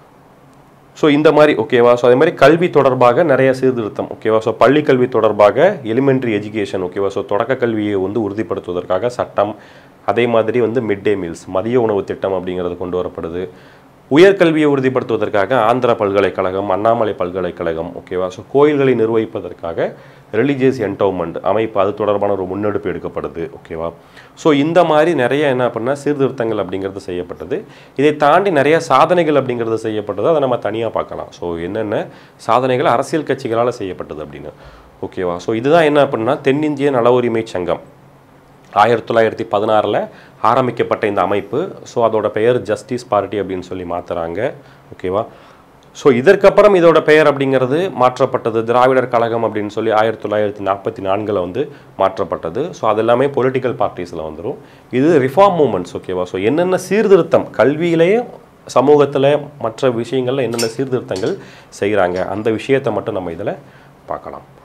ஸோ இந்த மாதிரி ஓகேவா ஸோ அதே மாதிரி கல்வி தொடர்பாக நிறைய சீர்திருத்தம் ஓகேவா ஸோ பள்ளி கல்வி தொடர்பாக எலிமெண்ட்ரி எஜுகேஷன் ஓகேவா ஸோ தொடக்க கல்வியை வந்து உறுதிப்படுத்துவதற்காக சட்டம் அதே மாதிரி வந்து மிட் டே மீல்ஸ் மதிய உணவு திட்டம் அப்படிங்கிறது கொண்டு வரப்படுது உயர்கல்வியை உறுதிப்படுத்துவதற்காக ஆந்திரா பல்கலைக்கழகம் அண்ணாமலை பல்கலைக்கழகம் ஓகேவா ஸோ கோயில்களை நிர்வகிப்பதற்காக ரிலீஜியஸ் என்டோமெண்ட் அமைப்பு அது தொடர்பான ஒரு முன்னெடுப்பு எடுக்கப்படுது ஓகேவா ஸோ இந்த மாதிரி நிறைய என்ன பண்ணா சீர்திருத்தங்கள் அப்படிங்கிறது செய்யப்பட்டது இதை தாண்டி நிறைய சாதனைகள் அப்படிங்கிறது செய்யப்பட்டது அதை நம்ம தனியாக பார்க்கலாம் ஸோ என்னென்ன சாதனைகள் அரசியல் கட்சிகளால் செய்யப்பட்டது அப்படின்னு ஓகேவா ஸோ இதுதான் என்ன அப்படின்னா தென்னிந்திய நல உரிமை சங்கம் ஆயிரத்தி தொள்ளாயிரத்தி பதினாறில் ஆரம்பிக்கப்பட்ட இந்த அமைப்பு ஸோ அதோட பெயர் ஜஸ்டிஸ் பார்ட்டி அப்படின்னு சொல்லி மாற்றுறாங்க ஓகேவா ஸோ இதற்கப்புறம் இதோட பெயர் அப்படிங்கிறது மாற்றப்பட்டது திராவிடர் கழகம் அப்படின்னு சொல்லி ஆயிரத்தி தொள்ளாயிரத்தி நாற்பத்தி நான்கில் வந்து மாற்றப்பட்டது ஸோ அது எல்லாமே பொலிட்டிக்கல் பார்ட்டிஸில் வந்துடும் இது ரிஃபார்ம் மூமெண்ட்ஸ் ஓகேவா ஸோ என்னென்ன சீர்திருத்தம் கல்வியிலேயே சமூகத்தில் மற்ற விஷயங்களில் என்னென்ன சீர்திருத்தங்கள் செய்கிறாங்க அந்த விஷயத்தை மட்டும் நம்ம இதில் பார்க்கலாம்